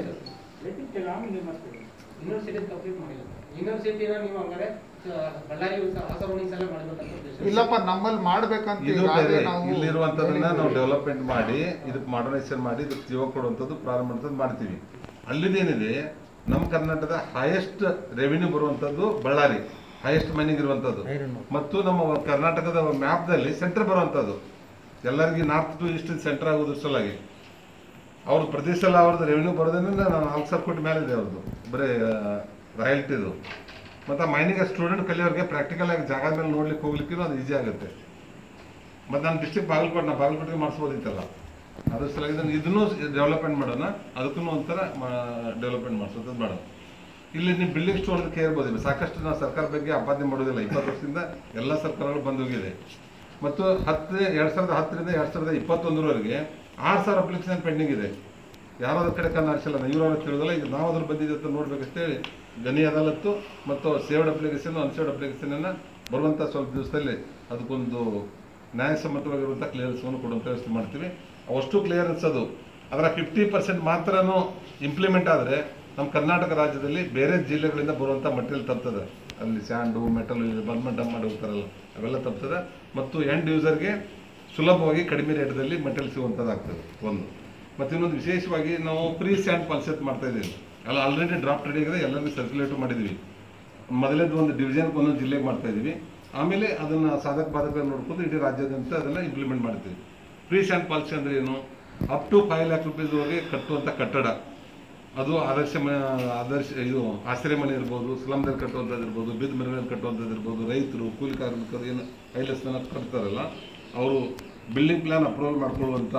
ಯೂನಿವರ್ಸಿಟಿ ಕಂಪ್ಲೀಟ್ ಮಾಡಿಲ್ಲ ಯೂನಿವರ್ಸಿಟಿನ ನೀವು ಹಂಗಾರೆ ಆ, ಬಳ್ಳಾರಿ ಸರೌಂಡಿಂಗ್ಸ್ ಎಲ್ಲ ಮಾಡಬೇಕಂತ ಉದ್ದೇಶ ಇಲ್ಲಪ್ಪ ನಮ್ಮಲ್ಲಿ ಮಾಡ್ಬೇಕಂತ ಇದು ಈಗಾಗ್ಲೇ ಬೇರೆ ನಾವು ಇಲ್ಲಿರುವಂತದನ್ನ ನಾವು ಡೆವಲಪ್ಮೆಂಟ್ ಮಾಡಿ ಇದಕ್ಕೆ ಮಾಡರ್ನೈಸೇಷನ್ ಮಾಡಿ ಇದಕ್ಕೆ ಜೀವ ಕೊಡುವಂಥದ್ದು ಪ್ರಾರಂಭ ಮಾಡುವಂಥದ್ದು ಮಾಡ್ತೀವಿ ಅಲ್ಲಿದೇನಿದೆ ನಮ್ಮ ಕರ್ನಾಟಕದ ಹೈಯೆಸ್ಟ್ ರೆವಿನ್ಯೂ ಬರುವಂಥದ್ದು ಬಳ್ಳಾರಿ ಹೈಯೆಸ್ಟ್ ಮೈನಿಂಗ್ ಇರುವಂಥದ್ದು Iron ore. ಮತ್ತು ನಮ್ಮ ಕರ್ನಾಟಕದ ಮ್ಯಾಪ್ದಲ್ಲಿ ಸೆಂಟರ್ ಬರುವಂಥದ್ದು ಎಲ್ಲರಿಗೂ ನಾರ್ತ್ ಟು ಈಸ್ಟ್ ಸೆಂಟರ್ ಆಗೋದ್ರ ಸಲುವಾಗಿ ಅವ್ರ ಪ್ರತಿ ಸಲ ಅವ್ರದ್ದು ರೆವಿನ್ಯೂ ಬರೋದ್ರಿಂದ ನಾಲ್ಕು ಸಾವಿರ ಕೋಟಿ ಮೇಲೆ ಇದೆ ಅವ್ರದ್ದು ಬರೀ ರಾಯಲ್ಟಿದು ಮತ್ತು ಮೈನಿಂಗ್ ಸ್ಟೂಡೆಂಟ್ ಕಲಿಯೋರಿಗೆ ಪ್ರಾಕ್ಟಿಕಲ್ ಆಗಿ ಜಾಗ ಮೇಲೆ ನೋಡ್ಲಿಕ್ಕೆ ಹೋಗ್ಲಿಕ್ಕೆ ಅದು ಈಸಿ ಆಗುತ್ತೆ ಮತ್ತು ನಾನು ಡಿಸ್ಟ್ರಿಕ್ಟ್ ಬಾಗಲಕೋಟೆ ನಾ ಬಾಗಲಕೋಟೆಗೆ ಮಾಡಿಸ್ಬೋದಿತ್ತಲ್ಲ ಅದ್ರ ಸಲುವಾಗಿ ಇದನ್ನು ಇದನ್ನು ಡೆವಲಪ್ಮೆಂಟ್ ಮಾಡೋಣ ಅದಕ್ಕೂ ಒಂಥರ ಡೆವಲಪ್ಮೆಂಟ್ ಮಾಡಿಸೋದು ಮಾಡೋಣ ಇಲ್ಲಿ ನೀವು ಬಿಲ್ಡಿಂಗ್ ಸ್ಟೋರ್ ಕೇಳ್ಬೋದು ಸಾಕಷ್ಟು ನಾವು ಸರ್ಕಾರ ಬಗ್ಗೆ ಅಪಾದನೆ ಮಾಡೋದಿಲ್ಲ ಇಪ್ಪತ್ತು ವರ್ಷದಿಂದ ಎಲ್ಲ ಸರ್ಕಾರಗಳು ಬಂದು ಹೋಗಿದೆ ಮತ್ತು ಹತ್ತು ಎರಡು ಸಾವಿರದ ಹತ್ತರಿಂದ ಎರಡು ಸಾವಿರದ ಇಪ್ಪತ್ತೊಂದರವರೆಗೆ ಆರು ಸಾವಿರ ಅಪ್ಲಿಕೇಶನ್ ಪೆಂಡಿಂಗ್ ಇದೆ ಯಾರೋ ಅದ್ರ ಕಡೆ ಕಣ್ಣು ಹಾರಿಸಿಲ್ಲ ನಾವು ಇವ್ರವ್ರ ತಿಳಿದಲ್ಲ ಈಗ ನಾವು ಅದ್ರ ಬಂದಿದೆ ಅಂತ ನೋಡ್ಬೇಕಂತೇಳಿ ಗಣಿ ಅದಾಲತ್ತು ಮತ್ತು ಸೇವ್ಡ್ ಅಪ್ಲಿಕೇಶನ್ ಅನ್ಸೇವ್ಡ್ ಅಪ್ಲಿಕೇಶನನ್ನು ಬರುವಂಥ ಸ್ವಲ್ಪ ದಿವಸದಲ್ಲಿ ಅದಕ್ಕೊಂದು ನ್ಯಾಯಸಮ್ಮತವಾಗಿರುವಂಥ ಕ್ಲಿಯರೆನ್ಸನ್ನು ಕೊಡುವಂಥ ವ್ಯವಸ್ಥೆ ಮಾಡ್ತೀವಿ ಅವಷ್ಟು ಕ್ಲಿಯರೆನ್ಸ್ ಅದು ಅದರ ಫಿಫ್ಟಿ ಪರ್ಸೆಂಟ್ ಮಾತ್ರನೂ ಇಂಪ್ಲಿಮೆಂಟ್ ಆದರೆ ನಮ್ಮ ಕರ್ನಾಟಕ ರಾಜ್ಯದಲ್ಲಿ ಬೇರೆ ಜಿಲ್ಲೆಗಳಿಂದ ಬರುವಂಥ ಮಟೀರಿಯಲ್ ತಪ್ತದೆ ಅಲ್ಲಿ ಸ್ಯಾಂಡು ಮೆಟಲ್ ಬಂದ್ಮೆಂಟ್ ಡಂಪ್ ಮಾಡಿ ಹೋಗ್ತಾರಲ್ಲ ಅವೆಲ್ಲ ತಪ್ತದೆ ಮತ್ತು ಎಂಡ್ ಯೂಸರ್ಗೆ ಸುಲಭವಾಗಿ ಕಡಿಮೆ ರೇಟ್ದಲ್ಲಿ ಮೆಟೀರಿಯಲ್ ಸಿಗುವಂಥದ್ದಾಗ್ತದೆ ಒಂದು ಮತ್ತು ಇನ್ನೊಂದು ವಿಶೇಷವಾಗಿ ನಾವು ಪ್ರೀ ಸ್ಯಾಂಡ್ ಪಾಲಿಸೆಟ್ ಮಾಡ್ತಾ ಇದ್ದೀವಿ ಅಲ್ಲ ಆಲ್ರೆಡಿ ಡ್ರಾಫ್ಟ್ ರೆಡಿ ಆಗಿದೆ ಎಲ್ಲರಿಗೂ ಸರ್ಕ್ಯುಲೇಟ್ ಮಾಡಿದ್ದೀವಿ ಮೊದಲೇದು ಒಂದು ಡಿವಿಷನ್ ಒಂದೊಂದು ಜಿಲ್ಲೆಗೆ ಮಾಡ್ತಾ ಇದ್ದೀವಿ ಆಮೇಲೆ ಅದನ್ನು ಸಾಧಕ ಬಾಧಕ ನೋಡ್ಕೊಂಡು ಇಡೀ ರಾಜ್ಯಾದ್ಯಂತ ಅದನ್ನು ಇಂಪ್ಲಿಮೆಂಟ್ ಮಾಡ್ತೀವಿ ಫ್ರೀ ಸ್ಯಾಂಡ್ ಪಾಲಿಸಿ ಅಂದ್ರೆ ಏನು ಅಪ್ ಟು ಫೈವ್ ಲ್ಯಾಕ್ ರುಪೀಸ್ವರೆಗೆ ಕಟ್ಟುವಂಥ ಕಟ್ಟಡ ಅದು ಆದರ್ಶ ಮ- ಆದರ್ಶ ಇದು ಆಶ್ರಯ ಮನೆ ಇರ್ಬೋದು ಸ್ಲಮ್ದಲ್ಲಿ ಕಟ್ಟುವಂಥದ್ದು ಇರ್ಬೋದು ಬಿದ್ದ ಮನೆಗಳಲ್ಲಿ ಕಟ್ಟುವಂಥದ್ದು ಇರ್ಬೋದು ರೈತರು ಕೂಲಿ ಕಾರ್ಮಿಕರು ಏನು ಐಲಸ್ನ ಕಟ್ತಾರಲ್ಲ ಅವರು ಬಿಲ್ಡಿಂಗ್ ಪ್ಲಾನ್ ಅಪ್ರೂವಲ್ ಮಾಡ್ಕೊಳ್ಳುವಂಥ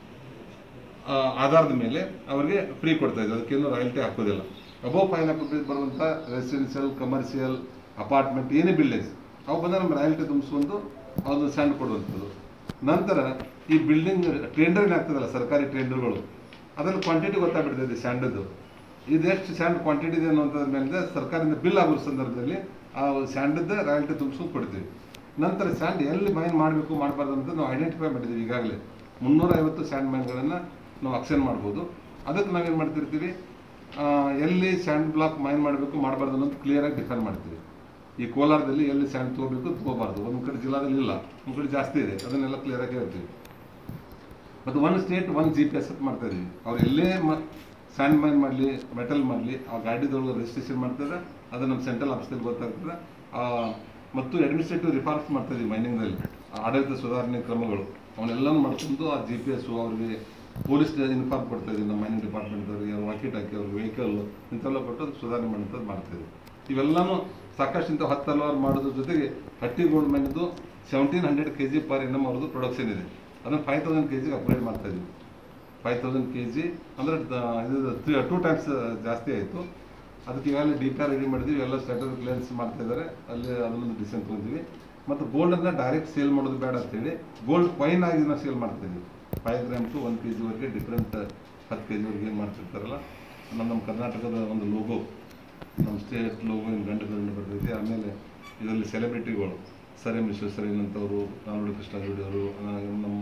ಆ, ಆಧಾರದ ಮೇಲೆ ಅವರಿಗೆ ಫ್ರೀ ಕೊಡ್ತಾ ಇದ್ದಾರೆ ಅದಕ್ಕೇನು ರಾಯಲ್ಟಿ ಹಾಕೋದಿಲ್ಲ ಅಬೋವ್ ಫೈವ್ ಲ್ಯಾಕ್ ರುಪೀಸ್ ಬರುವಂಥ ರೆಸಿಡೆನ್ಷಿಯಲ್ ಕಮರ್ಷಿಯಲ್ ಅಪಾರ್ಟ್ಮೆಂಟ್ ಏನೇ ಬಿಲ್ಡಿಂಗ್ಸ್ ಅವು ಬಂದರೆ ನಮ್ಮ ರಾಯಲ್ಟಿ ತುಂಬಿಸ್ಕೊಂಡು ಅದು ಸ್ಯಾಂಡ್ ಕೊಡುವಂಥದ್ದು ನಂತರ ಈ ಬಿಲ್ಡಿಂಗ್ ಟೆಂಡರ್ ಆಗ್ತದಲ್ಲ ಸರ್ಕಾರಿ ಟೆಂಡರ್ಗಳು ಅದರಲ್ಲಿ ಕ್ವಾಂಟಿಟಿ ಗೊತ್ತಾಗ್ಬಿಡ್ತದೆ ಸ್ಯಾಂಡದ್ದು ಇದೆಷ್ಟು ಸ್ಯಾಂಡ್ ಕ್ವಾಂಟಿಟಿ ಇದೆ ಅನ್ನೋಂಥದ್ರ ಮೇಲೆ ಸರ್ಕಾರದಿಂದ ಬಿಲ್ ಆಗೋ ಸಂದರ್ಭದಲ್ಲಿ ಆ ಸ್ಯಾಂಡದ್ದು ರಾಯಲ್ಟಿ ತುಂಬಿಸ್ಕೊಂಡು ಕೊಡ್ತೀವಿ ನಂತರ ಸ್ಯಾಂಡ್ ಎಲ್ಲಿ ಮೈನ್ ಮಾಡಬೇಕು ಮಾಡಬಾರ್ದು ಅಂತ ನಾವು ಐಡೆಂಟಿಫೈ ಮಾಡಿದ್ದೀವಿ ಈಗಾಗಲೇ ಮುನ್ನೂರೈವತ್ತು ಸ್ಯಾಂಡ್ ಮೈನ್ಗಳನ್ನು ನಾವು ಅಕ್ಷನ್ ಮಾಡ್ಬೋದು ಅದಕ್ಕೆ ನಾವೇನು ಮಾಡ್ತಿರ್ತೀವಿ ಆ, ಎಲ್ಲಿ ಸ್ಯಾಂಡ್ ಬ್ಲಾಕ್ ಮೈನ್ ಮಾಡಬೇಕು ಮಾಡಬಾರ್ದು ಅನ್ನೋದು ಕ್ಲಿಯರಾಗಿ ಡಿಫೈನ್ ಮಾಡ್ತೀವಿ ಈ ಕೋಲಾರದಲ್ಲಿ ಎಲ್ಲಿ ಸ್ಯಾಂಡ್ ತೊಗೋಬೇಕು ತೊಗೋಬಾರ್ದು ಒಂದು ಕಡೆ ಜಿಲ್ಲಾದಲ್ಲಿ ಇಲ್ಲ ಒಂದು ಕಡೆ ಜಾಸ್ತಿ ಇದೆ ಅದನ್ನೆಲ್ಲ ಕ್ಲಿಯರಾಗಿ ಹೇಳ್ತೀವಿ ಮತ್ತು one state one G P S ಅಂತ ಮಾಡ್ತಾ ಇದೀವಿ ಅವ್ರು ಎಲ್ಲೇ ಮ ಸ್ಯಾಂಡ್ ಮೈನ್ ಮಾಡಲಿ ಮೆಟಲ್ ಮಾಡಲಿ ಆ ಗಾಡಿದೊಳಗೆ ರಿಜಿಸ್ಟ್ರೇಷನ್ ಮಾಡ್ತಾರೆ ಅದು ನಮ್ಮ ಸೆಂಟ್ರಲ್ ಆಫೀಸಲ್ಲಿ ಗೊತ್ತಾಗ್ತದೆ ಆ, ಮತ್ತು ಅಡ್ಮಿನಿಸ್ಟ್ರೇಟಿವ್ ರಿಫಾರ್ಮ್ಸ್ ಮಾಡ್ತಾ ಇದೀವಿ ಮೈನಿಂಗ್ದಲ್ಲಿ ಆಡಳಿತ ಸುಧಾರಣೆ ಕ್ರಮಗಳು ಅವನ್ನೆಲ್ಲನೂ ಮಾಡ್ಕೊಂಡು ಆ ಜಿ ಪಿ ಎಸ್ ಅವ್ರಿಗೆ ಪೊಲೀಸ್ ಇನ್ಫಾರ್ಮ್ ಕೊಡ್ತಾ ಇದೀವಿ ನಮ್ಮ ಮೈನಿಂಗ್ ಡಿಪಾರ್ಟ್ಮೆಂಟ್ದವ್ರಿಗೆ ಅವ್ರ ವಾಕಿ ಟಾಕಿ ಅವ್ರ ವೆಹಿಕಲ್ ಇಂಥವೆಲ್ಲ ಕೊಟ್ಟು ಅದಕ್ಕೆ ಸುಧಾರಣೆ ಮಾಡುವಂಥದ್ದು ಮಾಡ್ತಾ ಇದೀವಿ ಇವೆಲ್ಲನೂ ಸಾಕಷ್ಟು ಇಂಥ ಹತ್ತು ಹಲವಾರು ಮಾಡೋದ್ರ ಜೊತೆಗೆ ಹಟ್ಟಿ ಗೋಲ್ಡ್ ಮೈನಿಂದು seventeen hundred K G per N M ಅವ್ರದ್ದು ಪ್ರೊಡಕ್ಷನ್ ಇದೆ ಅದನ್ನು ಫೈವ್ ತೌಸಂಡ್ ಕೆ ಜಿಗೆ ಅಪ್ಗ್ರೇಡ್ ಮಾಡ್ತಾ ಇದೀವಿ ಫೈವ್ ತೌಸಂಡ್ ಕೆ ಜಿ ಅಂದರೆ ಇದು ಟೂ ಟೈಮ್ಸ್ ಜಾಸ್ತಿ ಆಯಿತು ಅದಕ್ಕೆ ಈಗಾಗಲೇ ಡಿ ಪಿ ಆರ್ ರೆಡಿ ಮಾಡಿದ್ವಿ ಎಲ್ಲ ಸ್ಟೇಟರ್ ಕ್ಲಿಯರೆನ್ಸ್ ಮಾಡ್ತಾ ಇದ್ದಾರೆ ಅಲ್ಲಿ ಅದನ್ನೊಂದು ಡಿಸಿಷನ್ ತೊಗೊಂಡಿವಿ ಮತ್ತು ಗೋಲ್ಡನ್ನು ಡೈರೆಕ್ಟ್ ಸೇಲ್ ಮಾಡೋದು ಬೇಡ ಅಂತೇಳಿ ಗೋಲ್ಡ್ ಕಾಯಿನ್ ಆಗಿ ನಾವು ಸೇಲ್ ಮಾಡ್ತಾ ಇದ್ದೀವಿ five gram to one K ಜಿವರೆಗೆ ಡಿಫ್ರೆಂಟ್ ಹತ್ತು ಕೆ ಜಿವರೆಗೆ ಏನು ಮಾಡ್ತಿರ್ತಾರಲ್ಲ ನಮ್ಮ ನಮ್ಮ ಕರ್ನಾಟಕದ ಒಂದು ಲೋಗೋ ನಮ್ಮ ಸ್ಟೇಟ್ ಲೋಗೋ ಗಂಡು ಗಂಡು ಬರ್ತೈತಿ ಆಮೇಲೆ ಇದರಲ್ಲಿ ಸೆಲೆಬ್ರಿಟಿಗಳು ಸರ್ ಎಂ ವಿಶ್ವೇಶ್ವರಯ್ಯನಂಥವ್ರು ನಾಲ್ವಡಿ ಕೃಷ್ಣಗೌಡಿ ಅವರು ನಮ್ಮ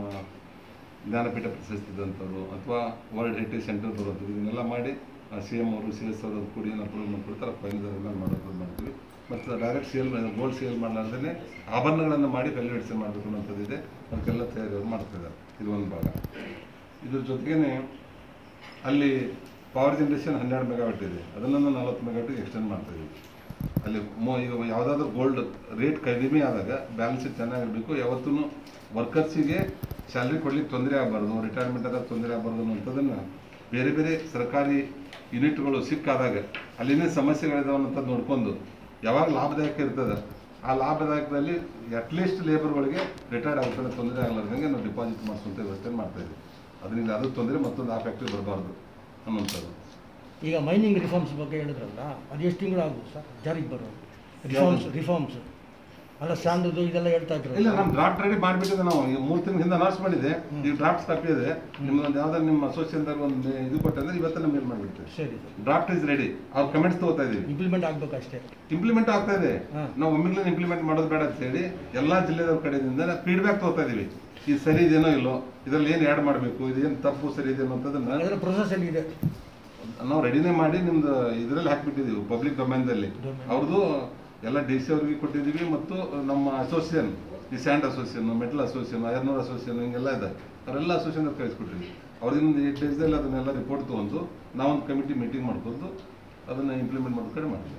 ಜ್ಞಾನಪೀಠ ಪ್ರಶಸ್ತಿದಂಥವ್ರು ಅಥವಾ ವರ್ಲ್ಡ್ ಹೆರಿಟೇಜ್ ಸೆಂಟರ್ ಬರೋದು ಇದನ್ನೆಲ್ಲ ಮಾಡಿ ಸಿ ಎಮ್ ಅವರು ಸಿ ಎಸ್ ಅವರು ಕೂಡಿ ಏನು ಅಪ್ರೂವ್ ಮಾಡ್ಕೊಡ್ತಾರೆ ಫೈನಲ್ ಮಾಡೋದು ಮಾಡ್ತೀವಿ ಮತ್ತು ಡೈರೆಕ್ಟ್ ಸೇಲ್ ಗೋಲ್ಡ್ ಸೇಲ್ ಮಾಡಲಾರ್ದೇ ಆಭರಣಗಳನ್ನು ಮಾಡಿ ವ್ಯಾಲ್ಯೂಯೇಷನ್ ಮಾಡಬೇಕು ಅನ್ನೋಂಥದ್ದಿದೆ ಅದಕ್ಕೆಲ್ಲ ತಯಾರಿ ಅವ್ರು ಮಾಡ್ತಿದ್ದಾರೆ ಇದು ಒಂದು ಭಾಗ ಇದ್ರ ಜೊತೆಗೇ ಅಲ್ಲಿ ಪವರ್ ಜನ್ರೇಷನ್ ಹನ್ನೆರಡು ಮೆಗಾವಾಟ್ ಇದೆ ಅದನ್ನು ನಲವತ್ತು ಮೆಗಾವಾಟಿಗೆ ಎಕ್ಸ್ಟೆಂಡ್ ಮಾಡ್ತಾ ಇದ್ದೀವಿ ಅಲ್ಲಿ ಮೋ ಈಗ ಯಾವುದಾದ್ರೂ ಗೋಲ್ಡ್ ರೇಟ್ ಕಡಿಮೆ ಆದಾಗ ಬ್ಯಾಲೆನ್ಸ್ ಚೆನ್ನಾಗಿರಬೇಕು ಯಾವತ್ತೂ ವರ್ಕರ್ಸಿಗೆ ಸ್ಯಾಲ್ರಿ ಕೊಡ್ಲಿಕ್ಕೆ ತೊಂದರೆ ಆಗಬಾರ್ದು ರಿಟೈರ್ಮೆಂಟ್ ಆದಾಗ ತೊಂದರೆ ಆಗಬಾರ್ದು ಅನ್ನೋಂಥದ್ದನ್ನು ಬೇರೆ ಬೇರೆ ಸರ್ಕಾರಿ ಯೂನಿಟ್ಗಳು ಸಿಕ್ಕಾದಾಗ ಅಲ್ಲಿನೇ ಸಮಸ್ಯೆಗಳಿದಾವೆ ಅನ್ನೋಂಥದ್ದು ನೋಡ್ಕೊಂಡು ಯಾವಾಗ ಲಾಭದಾಯಕ ಇರ್ತದೆ ಆ ಲಾಭದಾಯಕದಲ್ಲಿ ಅಟ್ಲೀಸ್ಟ್ ಲೇಬರ್ಗಳಿಗೆ ರಿಟೈರ್ಡ್ ಆಗ್ತಾರೆ ತೊಂದರೆ ಆಗಲಾರ್ದಂಗೆ ನಾವು ಡಿಪಾಸಿಟ್ ಮಾಡಿಸುವಂಥ ವ್ಯವಸ್ಥೆ ಮಾಡ್ತಾ ಇದ್ದೀವಿ ಅದರಿಂದ ಅದು ತೊಂದರೆ ಮತ್ತೊಂದು ಆ ಫ್ಯಾಕ್ಟ್ರಿ ಬರಬಾರ್ದು ಅನ್ನೋಂಥದ್ದು ಈಗ ಮೈನಿಂಗ್ ರಿಫಾರ್ಮ್ಸ್ ಬಗ್ಗೆ ಹೇಳಿದ್ರಲ್ಲ ಅದು ಎಷ್ಟು ತಿಂಗಳು ಆಗ್ಬೋದು ಸರ್ ಜಾರಿಗೆ ಬರೋದು ರಿಫಾರ್ಮ್ಸ್ ರಿಫಾರ್ಮ್ಸ್ ಅಲ್ಲ ಸ್ಟ್ಯಾಂಡರ್ದು ಇದೆಲ್ಲ ಹೇಳ್ತಾ ಇಲ್ಲ ಇದ್ರು ನಮ್ಮ ಡ್ರಾಫ್ಟ್ ರೆಡಿ ಮಾಡಿಬಿಟ್ಟಿದೆ ನಾವು ಈ ಮೂರು ತಿಂಗಳ ಹಿಂದೆ ಅನೌನ್ಸ್ ಮಾಡಿದೆ ಈಗ ಡ್ರಾಫ್ಟ್ ಕಾಪಿ ಇದೆ ನಿಮ್ದೊಂದು ಯಾವ್ದಾದ್ರು ನಿಮ್ಮ ಅಸೋಸಿಯೇಷನ್ದಾಗ ಒಂದು ಇದು ಕೊಟ್ಟಂದ್ರೆ ಇವತ್ತು ನಮ್ಗೆ ಮಾಡಿಬಿಡ್ತೇವೆ ಸರಿ ಡ್ರಾಫ್ಟ್ ಇಸ್ ರೆಡಿ ಅವ್ರ ಕಮೆಂಟ್ಸ್ ತಗೋತಾ ಇದೀವಿ ಇಂಪ್ಲಿಮೆಂಟ್ ಆಗ್ಬೇಕಷ್ಟೇ ಇಂಪ್ಲಿಮೆಂಟ್ ಆಗ್ತಾ ಇದೆ ಹಾ. ನಾವು ಒಮ್ಮಿಗ್ಲೇ ಇಂಪ್ಲಿಮೆಂಟ್ ಮಾಡೋದು ಬೇಡ ಅಂತ ಹೇಳಿ ಎಲ್ಲಾ ಜಿಲ್ಲೆದವ್ರ ಕಡೆಯಿಂದ ಫೀಡ್ಬ್ಯಾಕ್ ತಗೋತಾ ಇದೀವಿ ಇದು ಸರಿ ಇದೇನೋ ಇಲ್ಲೋ ಇದ್ರಲ್ಲಿ ಏನು ಆ್ಯಡ್ ಮಾಡಬೇಕು ಇದೇನು ತಪ್ಪು ಸರಿ ಇದೆ ಅನ್ನೋಂಥದ್ದನ್ನ ಅದರ ಪ್ರೊಸೆಸ್ ಅಲ್ಲಿ ಇದೆ ನಾವು ರೆಡಿನೇ ಮಾಡಿ ನಿಮ್ದು ಇದರಲ್ಲಿ ಹಾಕ್ಬಿಟ್ಟಿದ್ದೀವಿ ಪಬ್ಲಿಕ್ ಡೊಮೈನ್ದಲ್ಲಿ ಅವ್ರದ್ದು ಎಲ್ಲ ಡಿ ಸಿ ಅವ್ರಿಗೆ ಕೊಟ್ಟಿದ್ದೀವಿ ಮತ್ತು ನಮ್ಮ ಅಸೋಸಿಯೇಷನ್ ಈ sand association metal association iron ore association ಹಿಂಗೆಲ್ಲ ಇದೆ ಅವರೆಲ್ಲ ಅಸೋಸಿಯೇಷನ್ ಕಳಿಸ್ಕೊಟ್ಟಿದ್ವಿ ಅವ್ರಿಂದ ಏಟ್ ಡೇಸ್ದಲ್ಲಿ ಅದನ್ನೆಲ್ಲ ರಿಪೋರ್ಟ್ ತೊಗೊಂಡು ನಾವೊಂದು ಕಮಿಟಿ ಮೀಟಿಂಗ್ ಮಾಡ್ಕೊಂಡು ಅದನ್ನು ಇಂಪ್ಲಿಮೆಂಟ್ ಮಾಡೋ ಕಡೆ ಮಾಡ್ತೀವಿ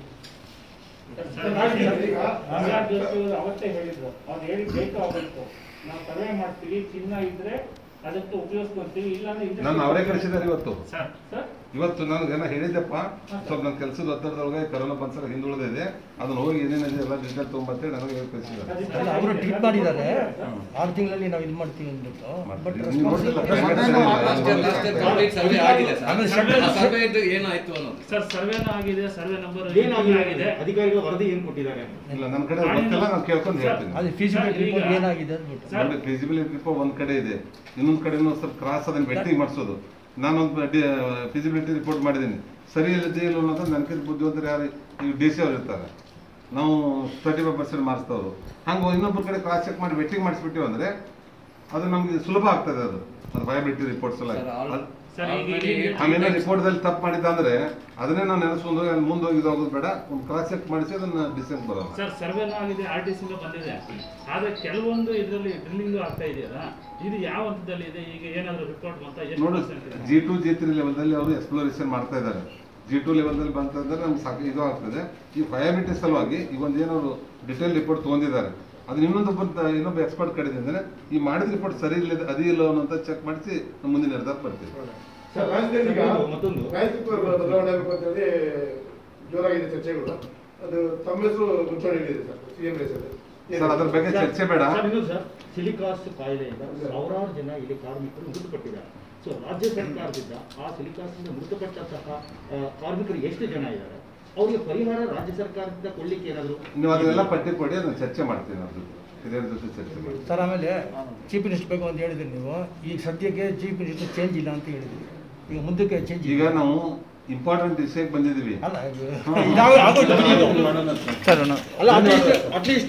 ಅವತ್ತೇ ಹೇಳಿದ್ರು ಅವ್ರು ಹೇಳಿ ಬೇಕು ಆಗಬೇಕು ನಾವು ಸರ್ವೆ ಮಾಡ್ತೀವಿ ಚಿನ್ನ ಇದ್ರೆ ಅದಕ್ಕೆ ಉಪಯೋಗಿಸ್ಕೊಂತೀವಿ ಇಲ್ಲಾಂದ್ರೆ ಇದ್ರೆ- ನಾನು ಅವರೇ ಕಳಿಸಿದ್ದಾರೆ ಇವತ್ತು ಸರ್ ಸರ್ ಇವತ್ತು ನನಗೆ ಏನೋ ಹೇಳಿದ್ದೆಪ್ಪ ಸ್ವಲ್ಪ ನನ್ನ ಕೆಲಸದ ಒತ್ತಡದೊಳಗೆ ಕರೋನಾ ಬಂದ್ಸಲ ಹಿಂದುಳಿದಿದೆ ಅದನ್ನ ಹೋಗಿ ಏನೇನಿದೆ ಎಲ್ಲ ಡೀಟೇಲ್ ತೊಗೊಂಬರ್ತೇಳಿ ನನಗೆ ಹೇಳಿ ಕಳಿಸಿದ್ದಾರೆ ಅಲ್ಲ ಅವರು ಟ್ರೀಟ್ ಮಾಡಿದ್ದಾರೆ ಆರು ತಿಂಗಳಲ್ಲಿ ನಾವು ಇದು ಮಾಡ್ತೀವಿ ಅಂದ್ಬಿಟ್ಟು ಬಟ್ ನೀವು ನೋಡಿಲ್ಲ last year last year complete survey ಆಗಿದೆ ಆಮೇಲೆ ಸರ್ ಸರ್ವೆ- ಸರ್ವೆ ಏನಾಯ್ತು ಅನ್ನೋದು ಸರ್ ಸರ್ವೆನೂ ಆಗಿದೆ ಸರ್ವೆ ನಂಬರ್ ಏನಾಗಿದೆ ಅಧಿಕಾರಿಗಳು ವರದಿ ಏನ್ ಕೊಟ್ಟಿದ್ದಾರೆ ಇಲ್ಲ ನನ್ನ ಕಡೆ ಗೊತ್ತಿಲ್ಲ ನಾನು ಕೇಳ್ಕೊಂಡು ಹೇಳ್ತೀನಿ ಅದು ಫೀಸಿಬಿಲಿಟಿ ಸರ್, ಈಗ- ರಿಪೋರ್ಟ್ ಏನಾಗಿದೆ ಅಂದ್ಬಿಟ್ಟು ನೋಡಿ ಫಿಸಿಬಿಲಿಟಿ ರಿಪೋರ್ಟ್ ಒಂದ್ ಕಡೆ ಇದೆ ಇನ್ನೊಂದ್ ಕಡೆನೂ ಸ್ವಲ್ಪ ಕ್ರಾಸ್ ಅದನ್ನ ಬೆಟ್ಟಿಂಗ್ ಮಾಡಿಸೋದು ನಾನೊಂದು ಫಿಸಿಬಿಲಿಟಿ ರಿಪೋರ್ಟ್ ಮಾಡಿದ್ದೀನಿ ಸರಿ ಇಲ್ಲದೆ ಇಲ್ಲ ಅನ್ನೋದು ನನಗೆ ಬುದ್ಧಿವಂತರು ಯಾರು ಈಗ ಡಿ ಸಿ ಅವ್ರು ಇರ್ತಾರೆ ನಾವು ತರ್ಟಿ ಫೈವ್ ಪರ್ಸೆಂಟ್ ಮಾರ್ಕ್ಸ್ದವರು ಹಂಗೆ ಇನ್ನೊಬ್ಬರ ಕಡೆ ಕ್ರಾಸ್ ಚೆಕ್ ಮಾಡಿ ಬೆಟ್ಟಿಂಗ್ ಮಾಡಿಸ್ಬಿಟ್ಟಿವಿ ಅಂದ್ರೆ ಅದು ನಮ್ಗೆ ಸುಲಭ ಆಗ್ತದೆ ಅದು ಅದು ವಯಬಿಲಿಟಿ ರಿಪೋರ್ಟ್ಸ್ ಎಲ್ಲ ಸರ್, ಆಲ್- ಅದ್- ಸರ್, ಈಗ already ಇಲ್ಲಿ- ಆಮೇಲೆ ರಿಪೋರ್ಟ್ದಲ್ಲಿ ತಪ್ಪು ಮಾಡಿದ್ದ ಅಂದ್ರೆ ಅದನ್ನೇ ನಾವು ನೆನೆಸ್ಕೊಂಡು ಹೋಗಿ ಅಲ್ಲಿ ಮುಂದೆ ಹೋಗಿ ಇದಾಗೋದು ಬೇಡ ಒಂದು ಕ್ರಾಸ್ ಚೆಕ್ ಮಾಡಿಸಿ ಅದನ್ನ ಡಿಸೈನ್ ಬರೋದು ಸರ್ ಸರ್ವೆನೂ ಆಗಿದೆ ಆರ್ ಟಿ ಸಿಂದ ಬಂದಿದೆ ಆದ್ರೆ ಕೆಲವೊಂದು ಇದರಲ್ಲಿ ಡ್ರಿಲ್ಲಿಂಗ್ ಆಗ್ತಾ ಇದೆಯಲ್ಲ ಇದು ಯಾವ ಹಂತದಲ್ಲಿ ಇದೆ ಈಗ ಏನಾದ್ರು ರಿಪೋರ್ಟ್ ಬಂತ ಎಷ್ಟು ನೋಡು percent ಇದೆ? ಜಿ ಟು ಜಿ ತ್ರೀ ಲೆವೆಲ್ದಲ್ಲಿ ಅವರು ಎಕ್ಸ್ಪ್ಲೋರೇಷನ್ ಮಾಡ್ತಾ ಇದ್ದಾರೆ ಜಿ ಟು ಲೆವೆಲ್ದಲ್ಲಿ ಬಂತಂದ್ರೆ ನಮ್ಗೆ ಸಾಕು ಇದು ಆಗ್ತದೆ ಈ ಫಯಾಬಿಲಿಟಿ ಸಲುವಾಗಿ ಈ ಒಂದು ಏನವರು ಡಿಟೇಲ್ ರಿಪೋರ್ಟ್ ತೊಗೊಂಡಿದ್ದಾರೆ ಅದನ್ನ ಇನ್ನೊಂದು ಒಬ್ಬ ಇನ್ನೊಬ್ಬ ಎಕ್ಸ್ಪರ್ಟ್ ಕಡೆದಿಂದ ಈ ಮಾಡಿದ ರಿಪೋರ್ಟ್ ಸರಿ ಇಲ್ಲ ಅದೇ ಇಲ್ಲ ಅನ್ನೋಂತ ಚೆಕ್ ಮಾಡಿಸಿ ನಮ್ಮ ಮುಂದಿನ ನಿರ್ಧಾರ ಬರ್ತೀವಿ ಸರ್ ರಾಜ್ಯದಲ್ಲಿ ಈಗ ಮತ್ತೊಂದು. ನಾಯಕತ್ವ ಬದಲಾವಣೆ ಆಗಬೇಕು ಅಂತ ಹೇಳಿ ಜೋರಾಗಿದೆ ಚರ್ಚೆಗಳು ಅದು ತಮ್ಮ ಹೆಸರು ಮುಂಚೂಣಿಯಲ್ಲಿದೆ ಸರ್ ಸಿಎಂ ಹೆಸರು ಸರ್ ಅದ್ರ ಬಗ್ಗೆ ಚರ್ಚೆ ಬೇಡ ಸರ್ ಇನ್ನೊಂದು ಸರ್ ಸಿಲಿಕಾಸ್ ಕಾಯಿಲೆಯಿಂದ ಸಾವಿರಾರು ಜನ ಇಲ್ಲಿ ಕಾರ್ಮಿಕರು ಮೃತಪಟ್ಟಿದ್ದಾರೆ ಸೊ ರಾಜ್ಯ ಸರ್ಕಾರದಿಂದ ಆ ಸಿಲಿಕಾಸ್ನಿಂದ ಮೃತಪಟ್ಟಂತಹ ಆ, ಕಾರ್ಮಿಕರು ಎಷ್ಟು ಜನ ಇದ್ದಾರೆ ಅವರಿಗೆ ಪರಿಹಾರ ರಾಜ್ಯ ಸರ್ಕಾರದಿಂದ ಕೊಡ್ಲಿಕ್ಕೆ ಏನಾದ್ರು ನೀವು ಅದನ್ನೆಲ್ಲ ಪಟ್ಟಿ ಕೊಡಿ ಅದನ್ನ ಚರ್ಚೆ ಮಾಡ್ತೀನಿ ಅದ್ರ ಜೊತೆ ಹಿರಿಯರ ಜೊತೆ ಚರ್ಚೆ ಮಾಡಿ ಸರ್ ಆಮೇಲೆ ಚೀಫ್ ಮಿನಿಸ್ಟರ್ ಬೇಕು ಅಂತ ಹೇಳಿದ್ರಿ ನೀವು ಈಗ ಸದ್ಯಕ್ಕೆ ಚೀಫ್ ಮಿನಿಸ್ಟರ್ ಚೇಂಜ್ ಇಲ್ಲ ಅಂತ ಹೇಳಿದ್ರಿ ಈಗ ಮುಂದಕ್ಕೆ ಚೇಂಜ್ ಈಗ ನಾವು ಇಂಪಾರ್ಟೆಂಟ್ ವಿಷಯಕ್ಕೆ ಬಂದಿದ್ದೀವಿ ಅಲ್ಲ ಇದಾವ- ಆಗೋಯ್ತು ಇದು. ಸರ್ ಅಲ್ಲ at least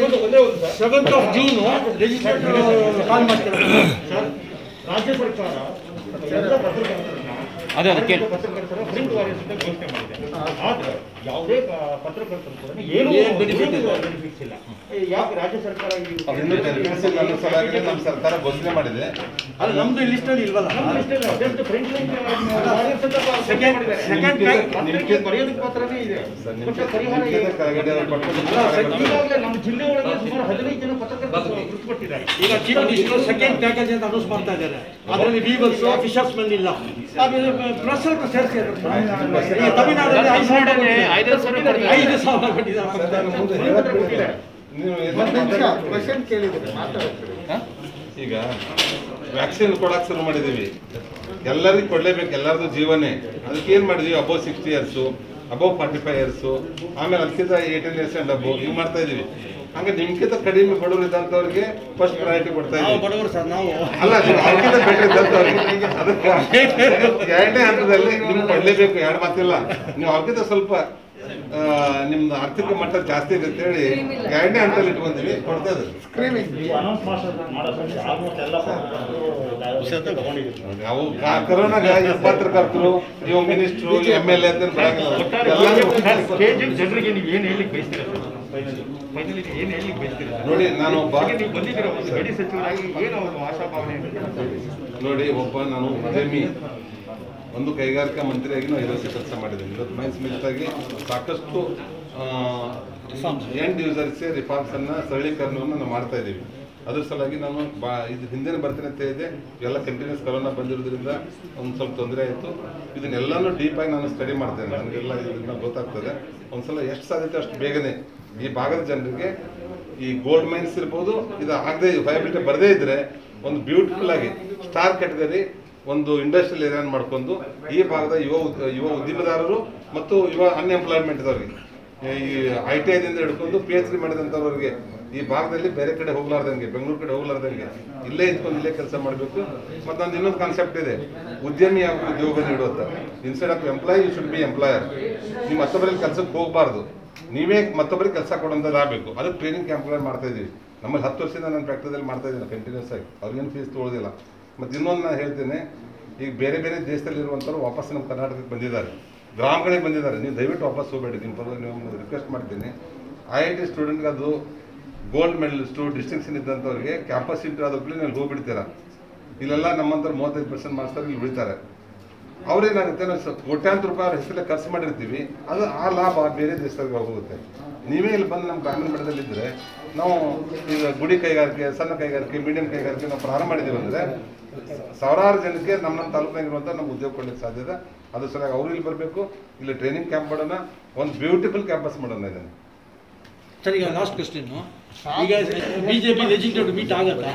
seventh of June legislator call ಮಾಡ್ತಾರೆ ಸರ್ ರಾಜ್ಯ ಸರ್ಕಾರ ಎಲ್ಲ ಪತ್ರಕರ್ತರನ್ನ ಅದೇ ಅದೇ ಕೇಳಿ. ಪತ್ರಕರ್ತರ ಪ್ರಿಂಟ್ ವಾರಿಯರ್ಸ್ ಅಂತ ಘೋಷಣೆ ಮಾಡಿದೆ ಆದ್ರೆ ಯಾವುದೇ ಪ- ಪತ್ರಕರ್ತರು ಕೂಡ ಏನು ಏನ್ benefit ಇಲ್ಲ. ಬೆನಿಫಿಟ್ಸ್ ಇಲ್ಲ ಏ, ಯಾಕೆ ರಾಜ್ಯ ಸರ್ಕಾರ ಈ ಅವ್ರು ಇನ್ನೂ benefits ಇಲ್ಲ ಅನ್ನೋ ಸಲುವಾಗಿ ನಮ್ಮ ಸರ್ಕಾರ ಘೋಷಣೆ ಮಾಡಿದೆ ಅಲ್ಲ ನಮ್ದು ಲಿಸ್ಟ್ ಅಲ್ಲಿ ಇಲ್ವಲ್ಲ ನಮ್ಮ ಲಿಸ್ಟಲ್ಲಿ just print line ವಾರಿಯರ್ಸ್ ಅಂತ ಘೋಷಣೆ Second- ಮಾಡಿದ್ದಾರೆ. second ನಿಮ್ಗೆ pack- ಪತ್ರಿಕೆ ಬರೆಯೋದಕ್ಕೆ ಮಾತ್ರನೇ ಇದೆ ಸರ್, ಕೊಟ್ಟ ನಿಮ್ಗೆ- ಪರಿಹಾರ ನಿಮ್ಗೆ ಏನು? ಕೆಳಗಡೆ ಅವ್ರು ಕೊಟ್ಟು- ಅಲ್ಲ, ಸರ್, ಈಗಾಗಲೇ ನಮ್ಮ ಜಿಲ್ಲೆ ಒಳಗೆ ಸುಮಾರು ಹದಿನೈದು ಜನ ಪತ್ರಕರ್ತರು ಮೃತಪಟ್ಟಿದ್ದಾರೆ ಈಗ ಚೀಫ್ ಮಿನಿಸ್ಟರ್ ಸೆಕೆಂಡ್ ಪ್ಯಾಕೇಜ್ ಅಂತ ಅನೌನ್ಸ್ ಮಾಡ್ತಾ ಇದ್ದಾರೆ ಅದರಲ್ಲಿ ವೀವರ್ಸ್ ಫಿಶರ್ಸ್ ಮೆನ್ ಇಲ್ಲ ಆಮೇಲೆ ಪ್ರೆಸ್ ಅವ್ರನ್ನ ಸೇರಿಸಿ ಈಗ ತಮಿಳ್ನಾಡಲ್ಲಿ ಐದು ಸಾವಿರ ಕೊಟ್ಟಿದ್ದಾರೆ. ಐದು ಸಾವಿರ ಕೊಟ್ಟಿದ್ದಾರೆ ನೀವು ಎಲ್ಲ ಮಾತಾಡಿ- ಈಗ ವ್ಯಾಕ್ಸಿನ್ ಕೊಡಕ್ಕೆ ಶುರು ಮಾಡಿದ್ದೀವಿ ಎಲ್ಲರಿಗೂ ಕೊಡಲೇಬೇಕು ಎಲ್ಲರದು ಜೀವನೇ ಅದಕ್ಕೆ ಏನು ಮಾಡಿದ್ವಿ above sixty years above forty five years ಆಮೇಲೆ ಅದಕ್ಕಿಂತ ಏಯ್ಟೀನ್ ಇಯರ್ಸ್ ಆ್ಯಂಡ್ ಅಬೌವ್ ಹಿಂಗೆ ಮಾಡ್ತಾ ಇದೀವಿ ಹಂಗೆ ನಿಮ್ಗಿಂತ ಕಡಿಮೆ ಬಡವರು ಇದ್ದಂಥವ್ರಿಗೆ ಫಸ್ಟ್ ಪ್ರಯಾರಿಟಿ ಕೊಡ್ತಾ ಇದ್ದೀವಿ ಬಡವರು ಸರ್ ನಾವು ಅಲ್ಲ ನೀವು ಅವ್ರಿಗಿಂತ better ಇದ್ದಂಥವ್ರಿಗೆ ಅದಕ್ಕೆ ಎರಡನೇ ಹಂತದಲ್ಲಿ ನಿಮ್ಗೆ ಕೊಡಲೇಬೇಕು ಎರಡು ಮಾತಿಲ್ಲ ನೀವು ಅವ್ರಿಗಿಂತ ಸ್ವಲ್ಪ ಆ, ನಿಮ್ದು ಆರ್ಥಿಕ ಮಟ್ಟ ಜಾಸ್ತಿ ಇದೆ ಅಂತೇಳಿ ಎರಡನೇ ಹಂತದಲ್ಲಿ ಇಟ್ಕೊಂತೀವಿ ಕೊಡ್ತಾ ಇದ್ದೀವಿ ಅನೌನ್ಸ್ ಮಾಡೋದ್ರಲ್ಲಿ ಆಲ್ಮೋಸ್ಟ್ ಎಲ್ಲ ಅವು ಕಾ- ಕರೋನಾಗ ಈ ಪತ್ರಕರ್ತರು ಇವು ಮಿನಿಸ್ಟ್ರು ಎಮ್ ಎಲ್ ಎ ಅಂತ ಬರಂಗಿಲ್ಲ ಎಲ್ಲರೂ ಜನರಿಗೆ ನೀವು ಏನು ಹೇಳಲಿಕ್ಕೆ ಬಯಸ್ತೀರಾ ಫೈನಲಿ ಏನು ಹೇಳಲಿಕ್ಕೆ ಬಯಸ್ತೀರಾ ನೋಡಿ ನಾನು ಒಬ್ಬ ನೀವು ಬಂದಿದ್ದೀರಾ ಒಂದು ಗಡಿ ಸಚಿವರಾಗಿ ಏನು ಒಂದು ಆಶಾಭಾವನೆ ನೋಡಿ ಒಬ್ಬ ನಾನು ಉದ್ಯಮಿ ಒಂದು ಕೈಗಾರಿಕಾ ಮಂತ್ರಿಯಾಗಿ ನಾನು ಐದು ವರ್ಷ ಕೆಲಸ ಮಾಡಿದ್ದೀನಿ ಇವತ್ತು ಮೈನ್ಸ್ ಮಿನಿಸ್ಟಾಗಿ ಸಾಕಷ್ಟು ಎಂಡ್ ಯೂಸರ್ಸ್ಗೆ ರಿಫಾರ್ಮ್ಸನ್ನು ಸರಳೀಕರಣವನ್ನು ನಾವು ಮಾಡ್ತಾ ಇದ್ದೀವಿ ಅದ್ರ ಸಲುವಾಗಿ ನಾನು ಬಾ ಇದು ಹಿಂದಿನ ಬರ್ತೇನೆ ಅಂತ ಇದೆ ಎಲ್ಲ ಕಂಟಿನ್ಯೂಸ್ ಕರೋನಾ ಬಂದಿರೋದ್ರಿಂದ ಒಂದು ಸ್ವಲ್ಪ ತೊಂದರೆ ಆಯಿತು ಇದನ್ನೆಲ್ಲನೂ ಡೀಪಾಗಿ ನಾನು ಸ್ಟಡಿ ಮಾಡ್ತೇನೆ ನನಗೆಲ್ಲ ಇದನ್ನ ಗೊತ್ತಾಗ್ತದೆ ಒಂದ್ಸಲ ಎಷ್ಟು ಸಾಧ್ಯತೆ ಅಷ್ಟು ಬೇಗನೆ ಈ ಭಾಗದ ಜನರಿಗೆ ಈ ಗೋಲ್ಡ್ ಮೈನ್ಸ್ ಇರ್ಬೋದು ಇದು ಆಗದೆ ವಯಬಿಲಿಟಿ ಬರದೇ ಇದ್ರೆ ಒಂದು ಬ್ಯೂಟಿಫುಲ್ ಆಗಿ ಸ್ಟಾರ್ ಕ್ಯಾಟಗರಿ ಒಂದು ಇಂಡಸ್ಟ್ರಿಯಲ್ ಏರಿಯಾ ಮಾಡ್ಕೊಂಡು ಈ ಭಾಗದ ಯುವ ಉದ್- ಯುವ ಉದ್ಯಮದಾರರು ಮತ್ತು ಯುವ ಅನ್ಎಂಪ್ಲಾಯ್ಮೆಂಟ್ ಇದ್ದವ್ರಿಗೆ ಈ ಐ ಟಿ ಐದಿಂದ ಹಿಡ್ಕೊಂಡು ಪಿ ಎಚ್ ಡಿ ಮಾಡಿದಂಥವ್ರಿಗೆ ಈ ಭಾಗದಲ್ಲಿ ಬೇರೆ ಕಡೆ ಹೋಗ್ಲಾರ್ದಂಗೆ ಬೆಂಗಳೂರು ಕಡೆ ಹೋಗ್ಲಾರ್ದಂಗೆ ಇಲ್ಲೇ ಇದ್ಕೊಂಡು ಇಲ್ಲೇ ಕೆಲಸ ಮಾಡಬೇಕು ಮತ್ತು ನಂದು ಇನ್ನೊಂದು ಕಾನ್ಸೆಪ್ಟ್ ಇದೆ ಉದ್ಯಮಿ ಯಾವ ಉದ್ಯೋಗ ನೀಡುವಂತ instead of employ you should be employer ನೀವು ಮತ್ತೊಬ್ಬರಲ್ಲಿ ಕೆಲಸಕ್ಕೆ ಹೋಗಬಾರ್ದು ನೀವೇ ಮತ್ತೊಬ್ಬರಿಗೆ ಕೆಲಸ ಕೊಡುವಂಥದ್ದು ಆಗಬೇಕು ಅದಕ್ಕೆ ಟ್ರೈನಿಂಗ್ ಕ್ಯಾಂಪ್ಗಳು ಮಾಡ್ತಾ ಇದೀವಿ ನಮ್ಮಲ್ಲಿ ಹತ್ತು ವರ್ಷದಿಂದ ನಾನು ಫ್ಯಾಕ್ಟ್ರಿದಲ್ಲಿ ಮಾಡ್ತಾ ಇದ್ದೀನಿ ಕಂಟಿನ್ಯೂಸ್ ಆಗಿ ಅವ್ರಿಗೇನು ಫೀಸ್ ತೊಗೊಳೋದಿಲ್ಲ ಮತ್ತು ಇನ್ನೊಂದು ನಾನು ಹೇಳ್ತೇನೆ ಈಗ ಬೇರೆ ಬೇರೆ ದೇಶದಲ್ಲಿರುವಂಥವ್ರು ವಾಪಸ್ ನಮ್ಮ ಕರ್ನಾಟಕಕ್ಕೆ ಬಂದಿದ್ದಾರೆ ಗ್ರಾಮಗಳಿಗೆ ಬಂದಿದ್ದಾರೆ ನೀವು ದಯವಿಟ್ಟು ವಾಪಸ್ ಹೋಗಬೇಡಿ ನಿಮ್ಮ ಪರವಾಗಿ ನೀವು ರಿಕ್ವೆಸ್ಟ್ ಮಾಡ್ತೀನಿ ಐ ಐ ಟಿ ಸ್ಟೂಡೆಂಟ್ಗೆ ಅದು ಗೋಲ್ಡ್ ಮೆಡಲಿಸ್ಟು ಡಿಸ್ಟಿಂಕ್ಷನ್ ಇದ್ದಂಥವ್ರಿಗೆ ಕ್ಯಾಂಪಸ್ ಇಂಟರ್ ಆದ ಕೂಡಲೇ ನೀವು ಹೋಗ್ಬಿಡ್ತೀರಾ ಇಲ್ಲೆಲ್ಲ ನಮ್ಮಂಥವ್ರು ಮೂವತ್ತೈದು ಪರ್ಸೆಂಟ್ ಮಾರ್ಕ್ಸ್ತಾರೆ ಇಲ್ಲಿ ಉಳಿತಾರೆ ಅವ್ರೇನಾಗುತ್ತೆ ನಾವು ಸ- ಕೋಟ್ಯಾಂತರ ರೂಪಾಯಿ ಅವ್ರ ಹೆಸರಲ್ಲೇ ಖರ್ಚು ಮಾಡಿರ್ತೀವಿ ಅದು ಆ ಲಾಭ ಬೇರೆ ದೇಶಗಳಿಗೆ ಹೋಗುತ್ತೆ ನೀವೇ ಇಲ್ಲಿ ಬಂದು ನಮ್ಮ ಗ್ರಾಮೀಣ ಮಟ್ಟದಲ್ಲಿದ್ದರೆ ನಾವು ಈಗ ಗುಡಿ ಕೈಗಾರಿಕೆ ಸಣ್ಣ ಕೈಗಾರಿಕೆ ಮೀಡಿಯಂ ಕೈಗಾರಿಕೆ ನಾವು ಪ್ರಾರಂಭ ಮಾಡಿದ್ದೀವಿ ಅಂದರೆ ಸಾವಿರಾರು ಜನಕ್ಕೆ ನಮ್ಮ ನಮ್ಮ ತಾಲೂಕಿನಾಗಿರುವಂಥ ನಮ್ಮ ಉದ್ಯೋಗ ಕೊಡ್ಲಿಕ್ಕೆ ಸಾಧ್ಯತೆ ಅದ್ರ ಸಲುವಾಗಿ ಅವರು ಇಲ್ಲಿ ಬರಬೇಕು ಇಲ್ಲಿ ಟ್ರೈನಿಂಗ್ ಕ್ಯಾಂಪ್ ಮಾಡೋಣ ಒಂದು ಬ್ಯೂಟಿಫುಲ್ ಕ್ಯಾಂಪಸ್ ಮಾಡೋಣ ಇದನ್ನು ಸರ್ ಈಗ ಲಾಸ್ಟ್ ಕ್ವಶನ್ ಈಗ ಬಿಜೆಪಿ ಲೆಜಿಸ್ಲೇಟಿವ್ ಮೀಟ್ ಆಗತ್ತಾ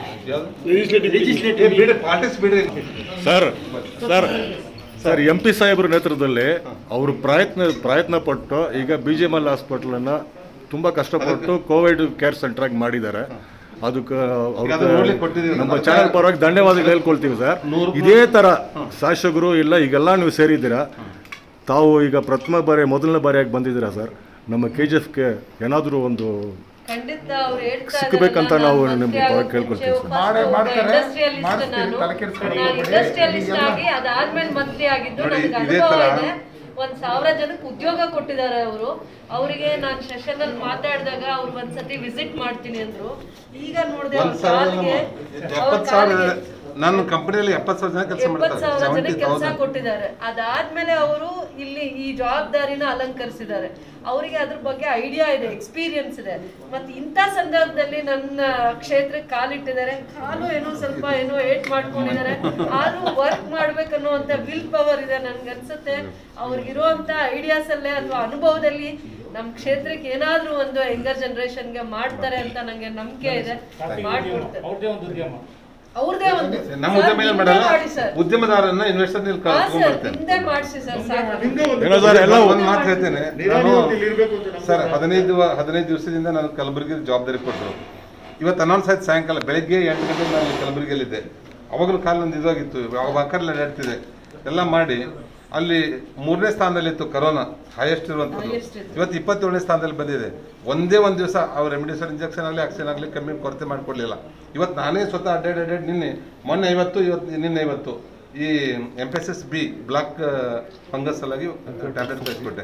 ಏ, ಲೆಜಿಸ್ಲೇಟಿವ್ ಬಿಡಿ ಪಾರ್ಟಿಸ್ ಬಿಡ್ರಿ sir sir sir M P ಸಾಹೇಬ್ರ ನೇತೃತ್ವದಲ್ಲಿ ಅವರು ಪ್ರಯತ್ನ ಪ್ರಯತ್ನ ಪಟ್ಟು ಈಗ ಬಿ ಜೆ ಎಮ್ ಎಲ್ ಹಾಸ್ಪಿಟ್ಲನ್ನು ತುಂಬ ಕಷ್ಟಪಟ್ಟು ಕೋವಿಡ್ ಕೇರ್ ಸೆಂಟರ್ ಆಗಿ ಮಾಡಿದ್ದಾರೆ ಅದಕ್ಕೆ ಈಗ ಅದನ್ನ ನೋಡ್ಲಿಕ್ಕೆ ಕೊಟ್ಟಿದ್ದೀವಿ. ನಮ್ಮ ಚಾನಲ್ ಪರವಾಗಿ ಧನ್ಯವಾದಗಳು ಹೇಳ್ಕೊಳ್ತೀವಿ ಸರ್ ಇದೇ ಥರ ಶಾಸಕರು ಇಲ್ಲ ಈಗೆಲ್ಲ ನೀವು ಸೇರಿದ್ದೀರಾ ತಾವು ಈಗ ಪ್ರಥಮ ಬಾರಿ ಮೊದಲನೇ ಬಾರಿಯಾಗಿ ಬಂದಿದ್ದೀರಾ ಸರ್ ನಮ್ಮ ಕೆ ಜಿ ಎಫ್ಗೆ ಏನಾದರೂ ಒಂದು ಖಂಡಿತ ಅವ್ರು ಹೇಳ್ತಾ ಸಿಕ್ಬೇಕಂತ ಇದಾರಲ್ಲ, ನಾವು ನಾನು ನಿಮ್ಗೆ ಮಂತ್ರಿ ಪರವಾಗಿ ಕೇಳ್ಕೊಳ್ತೀವಿ ಆಗೋಕೆ ಸರ್. ಮುಂಚೆ ಮಾಡೇ first ಮಾಡ್ತಾರೆ, ಒಬ್ಬ industrialist ಮಾಡಿಸ್ತೀವಿ, ನಾನು. ತಲೆ ಕೆಡ್ಸ್ಕೊಳ್ಳಿ, ನಾನು ಬಿಡಿ. industrialist ಇದೆಲ್ಲ- ಆಗಿ ಅದಾದ್ಮೇಲೆ ಮಂತ್ರಿ ಆಗಿದ್ದು ನೋಡಿ, ನನಗೆ ಇದೇ ಅನುಭವ ತರ- ಇದೆ ಒಂದ್ ಸಾವಿರ ಜನಕ್ಕೆ ಉದ್ಯೋಗ ಕೊಟ್ಟಿದ್ದಾರೆ ಅವರು ಅವರಿಗೆ ನಾನು ಸೆಷನ್ ಅಲ್ಲಿ ಮಾತಾಡಿದಾಗ ಅವ್ರು ಒಂದ್ಸತಿ ವಿಸಿಟ್ ಮಾಡ್ತೀನಿ ಅಂದ್ರು ಈಗ ನೋಡಿದೆ ಅವ್ರ ಒಂದು ಸಾವಿರ ಕಾಲಿಗೆ ಅವ್ರ ಎಪ್ಪತ್ತು ಸಾವಿರ ಕಾಲಿಗೆ ನನ್ನ ಕಂಪನಿಯಲ್ಲಿ ಎಪ್ಪತ್ತು ಸಾವಿರ ಜನ ಕೆಲಸ ಎಪ್ಪತ್ ಮಾಡ್ತಾರೆ ಸಾವಿರ ಸೆವೆಂಟಿ ಜನಕ್ಕೆ ಕೆಲಸ ತೌಸಂಡ್ ಕೊಟ್ಟಿದ್ದಾರೆ ಅದಾದ್ಮೇಲೆ ಅವರು ಇಲ್ಲಿ ಈ ಜವಾಬ್ದಾರಿನ ಅಲಂಕರಿಸಿದ್ದಾರೆ ಅವರಿಗೆ ಅದ್ರ ಬಗ್ಗೆ ಐಡಿಯಾ ಇದೆ ಎಕ್ಸ್ಪೀರಿಯನ್ಸ್ ಇದೆ ಮತ್ತೆ ಇಂಥ ಸಂದರ್ಭದಲ್ಲಿ ನನ್ನ ಕ್ಷೇತ್ರಕ್ಕೆ ಕಾಲಿಟ್ಟಿದ್ದಾರೆ ಕಾಲು ಏನೋ ಸ್ವಲ್ಪ ಏನೋ ಏಟ್ ಮಾಡ್ಕೊಂಡಿದ್ದಾರೆ ಆದ್ರೂ ವರ್ಕ್ ಮಾಡ್ಬೇಕನ್ನುವಂತ ವಿಲ್ ಪವರ್ ಇದೆ ನನ್ಗನ್ಸುತ್ತೆ ಅವ್ರಿಗಿರುವಂತ ಐಡಿಯಾಸ್ ಅಲ್ಲೇ ಅಥವಾ ಅನುಭವದಲ್ಲಿ ನಮ್ಮ ಕ್ಷೇತ್ರಕ್ಕೆ ಏನಾದ್ರೂ ಒಂದು ಯಂಗರ್ ಜನರೇಷನ್ಗೆ ಮಾಡ್ತಾರೆ ಅಂತ ನಂಗೆ ನಂಬಿಕೆ ಇದೆ ಮಾಡ್ಕೊಡ್ತಾರೆ ಅವ್ರದೇ ಒಂದು ಉದ್ಯಮ ಅವ್ರದೇ ಒಂದು ನಮ್ಮ ಸರ್, ಉದ್ಯಮ ನಿಮ್ದೇ ಮಾಡಲ್ಲ ಮಾಡಿ ಸರ್ ಉದ್ಯಮದಾರನ್ನ ಇನ್ವೆಸ್ಟರ್ ಹಾ ಸರ್ ತಗೊಂಡ್ಬರ್ತೇನೆ ನಿಮ್ದೇ ಮಾಡಿಸಿ ಸರ್ ಸಾಕು ಏನೋ ಸರ್ ಎಲ್ಲ ಒಂದು ಮಾತು ಹೇಳ್ತೇನೆ ನಾನು ಸರ್ ಹದಿನೈದು ಹದಿನೈದು ದಿವಸದಿಂದ ನಾನು ಕಲಬುರಗಿ ಜವಾಬ್ದಾರಿ ಕೊಟ್ಟರು ಇವತ್ತು ಅನೌನ್ಸ್ ಆಯ್ತು ಸಾಯಂಕಾಲ ಬೆಳಗ್ಗೆ ಎಂಟು ಗಂಟೆಗೆ ನಾನು ಕಲಬುರಗಿಯಲ್ಲಿದ್ದೆ ಅವಾಗಲೂ ಕಾಲು ನಂದು ಇದಾಗಿತ್ತು ಅವಾಗ ಬಂಕರ್ಲಿ ಅಡ್ಡಾಡ್ತಿದೆ ಎಲ್ಲ ಮಾಡಿ ಅಲ್ಲಿ ಮೂರನೇ ಸ್ಥಾನದಲ್ಲಿತ್ತು ಕರೋನಾ ಹೈಯೆಸ್ಟ್ ಇರುವಂಥದ್ದು Highest ಇತ್ತು. ಇವತ್ತು ಇಪ್ಪತ್ತೇಳನೇ ಸ್ಥಾನದಲ್ಲಿ ಬಂದಿದೆ ಒಂದೇ ಒಂದು ದಿವಸ ಅವ್ರು ರೆಮಿಡಿಸರ್ ಇಂಜೆಕ್ಷನ್ ಆಗಲಿ ಆಕ್ಸಿಜನ್ ಆಗಲಿ ಕಮ್ಮಿ ಕೊರತೆ ಮಾಡಿಕೊಡ್ಲಿಲ್ಲ ಇವತ್ತು ನಾನೇ ಸ್ವತಃ ಅಡ್ಡಾಡ್ ಅಡ್ಡಾಡ್ ನಿನ್ನೆ ಮೊನ್ನೆ ಐವತ್ತು ಇವತ್ತು ನಿನ್ನೆ ಐವತ್ತು ಈ M S S B black fungus ಸಲುವಾಗಿ ಟ್ಯಾಬ್ಲೆಟ್ ಕಳಿಸ್ಕೊಟ್ಟೆ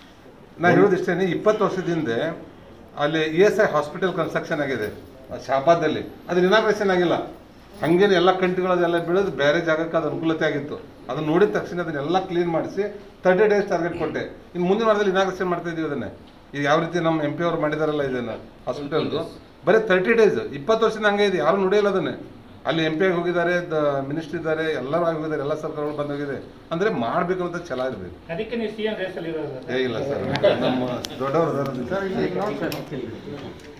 ನಾ ಹೇಳೋದಿಷ್ಟೇ ಇಪ್ಪತ್ತು ವರ್ಷದಿಂದ ಅಲ್ಲಿ E S I hospital construction ಆಗಿದೆ ಶಾಬಾದಲ್ಲಿ ಅದ್ರ ಇನಾಗ್ರೇಷನ್ ಆಗಿಲ್ಲ ಹಂಗೇನು ಎಲ್ಲ ಕಂಟಿಗಳದೆಲ್ಲ ಬೀಳೋದು ಬೇರೆ ಜಾಗಕ್ಕೆ ಅದು ಅನುಕೂಲತೆ ಆಗಿತ್ತು ಅದನ್ನ ನೋಡಿದ ತಕ್ಷಣ ಅದನ್ನೆಲ್ಲ ಕ್ಲೀನ್ ಮಾಡಿಸಿ ತರ್ಟಿ ಡೇಸ್ ಟಾರ್ಗೆಟ್ ಕೊಟ್ಟೆ ಇನ್ನು ಮುಂದಿನ ವಾರದಲ್ಲಿ ಇನಾಗ್ರೇಷನ್ ಮಾಡ್ತಾ ಇದೀವಿ ಅದನ್ನೇ ಈಗ ಯಾವ ರೀತಿ ನಮ್ಮ ಎಂ ಪಿ ಅವರು ಮಾಡಿದಾರಲ್ಲ ಇದನ್ನು ಹಾಸ್ಪಿಟಲ್ದು ಬರೀ ತರ್ಟಿ ಡೇಸ್ ಇಪ್ಪತ್ತು ವರ್ಷದಿಂದ ಹಂಗೆ ಇದೆ ಯಾರು ನೋಡಿಲ್ಲ ಅದನ್ನೇ ಅಲ್ಲಿ ಎಂ ಪಿ ಆಗಿ ಹೋಗಿದ್ದಾರೆ ದ ಮಿನಿಸ್ಟ್ರಿ ಇದ್ದಾರೆ ಎಲ್ಲರೂ ಆಗಿ ಹೋಗಿದ್ದಾರೆ ಎಲ್ಲ ಸರ್ಕಾರಗಳು ಬಂದೋಗಿದೆ ಅಂದರೆ ಮಾಡಬೇಕು ಅಂತ ಛಲ ಇರಬೇಕು ಅದಕ್ಕೆ ನೀವು ಸಿ ಎಂ ರೇಸಲ್ಲಿ ಇರೋದು ಏ ಇಲ್ಲ ಸರ್ ನಮ್ಮ ದೊಡ್ಡವರು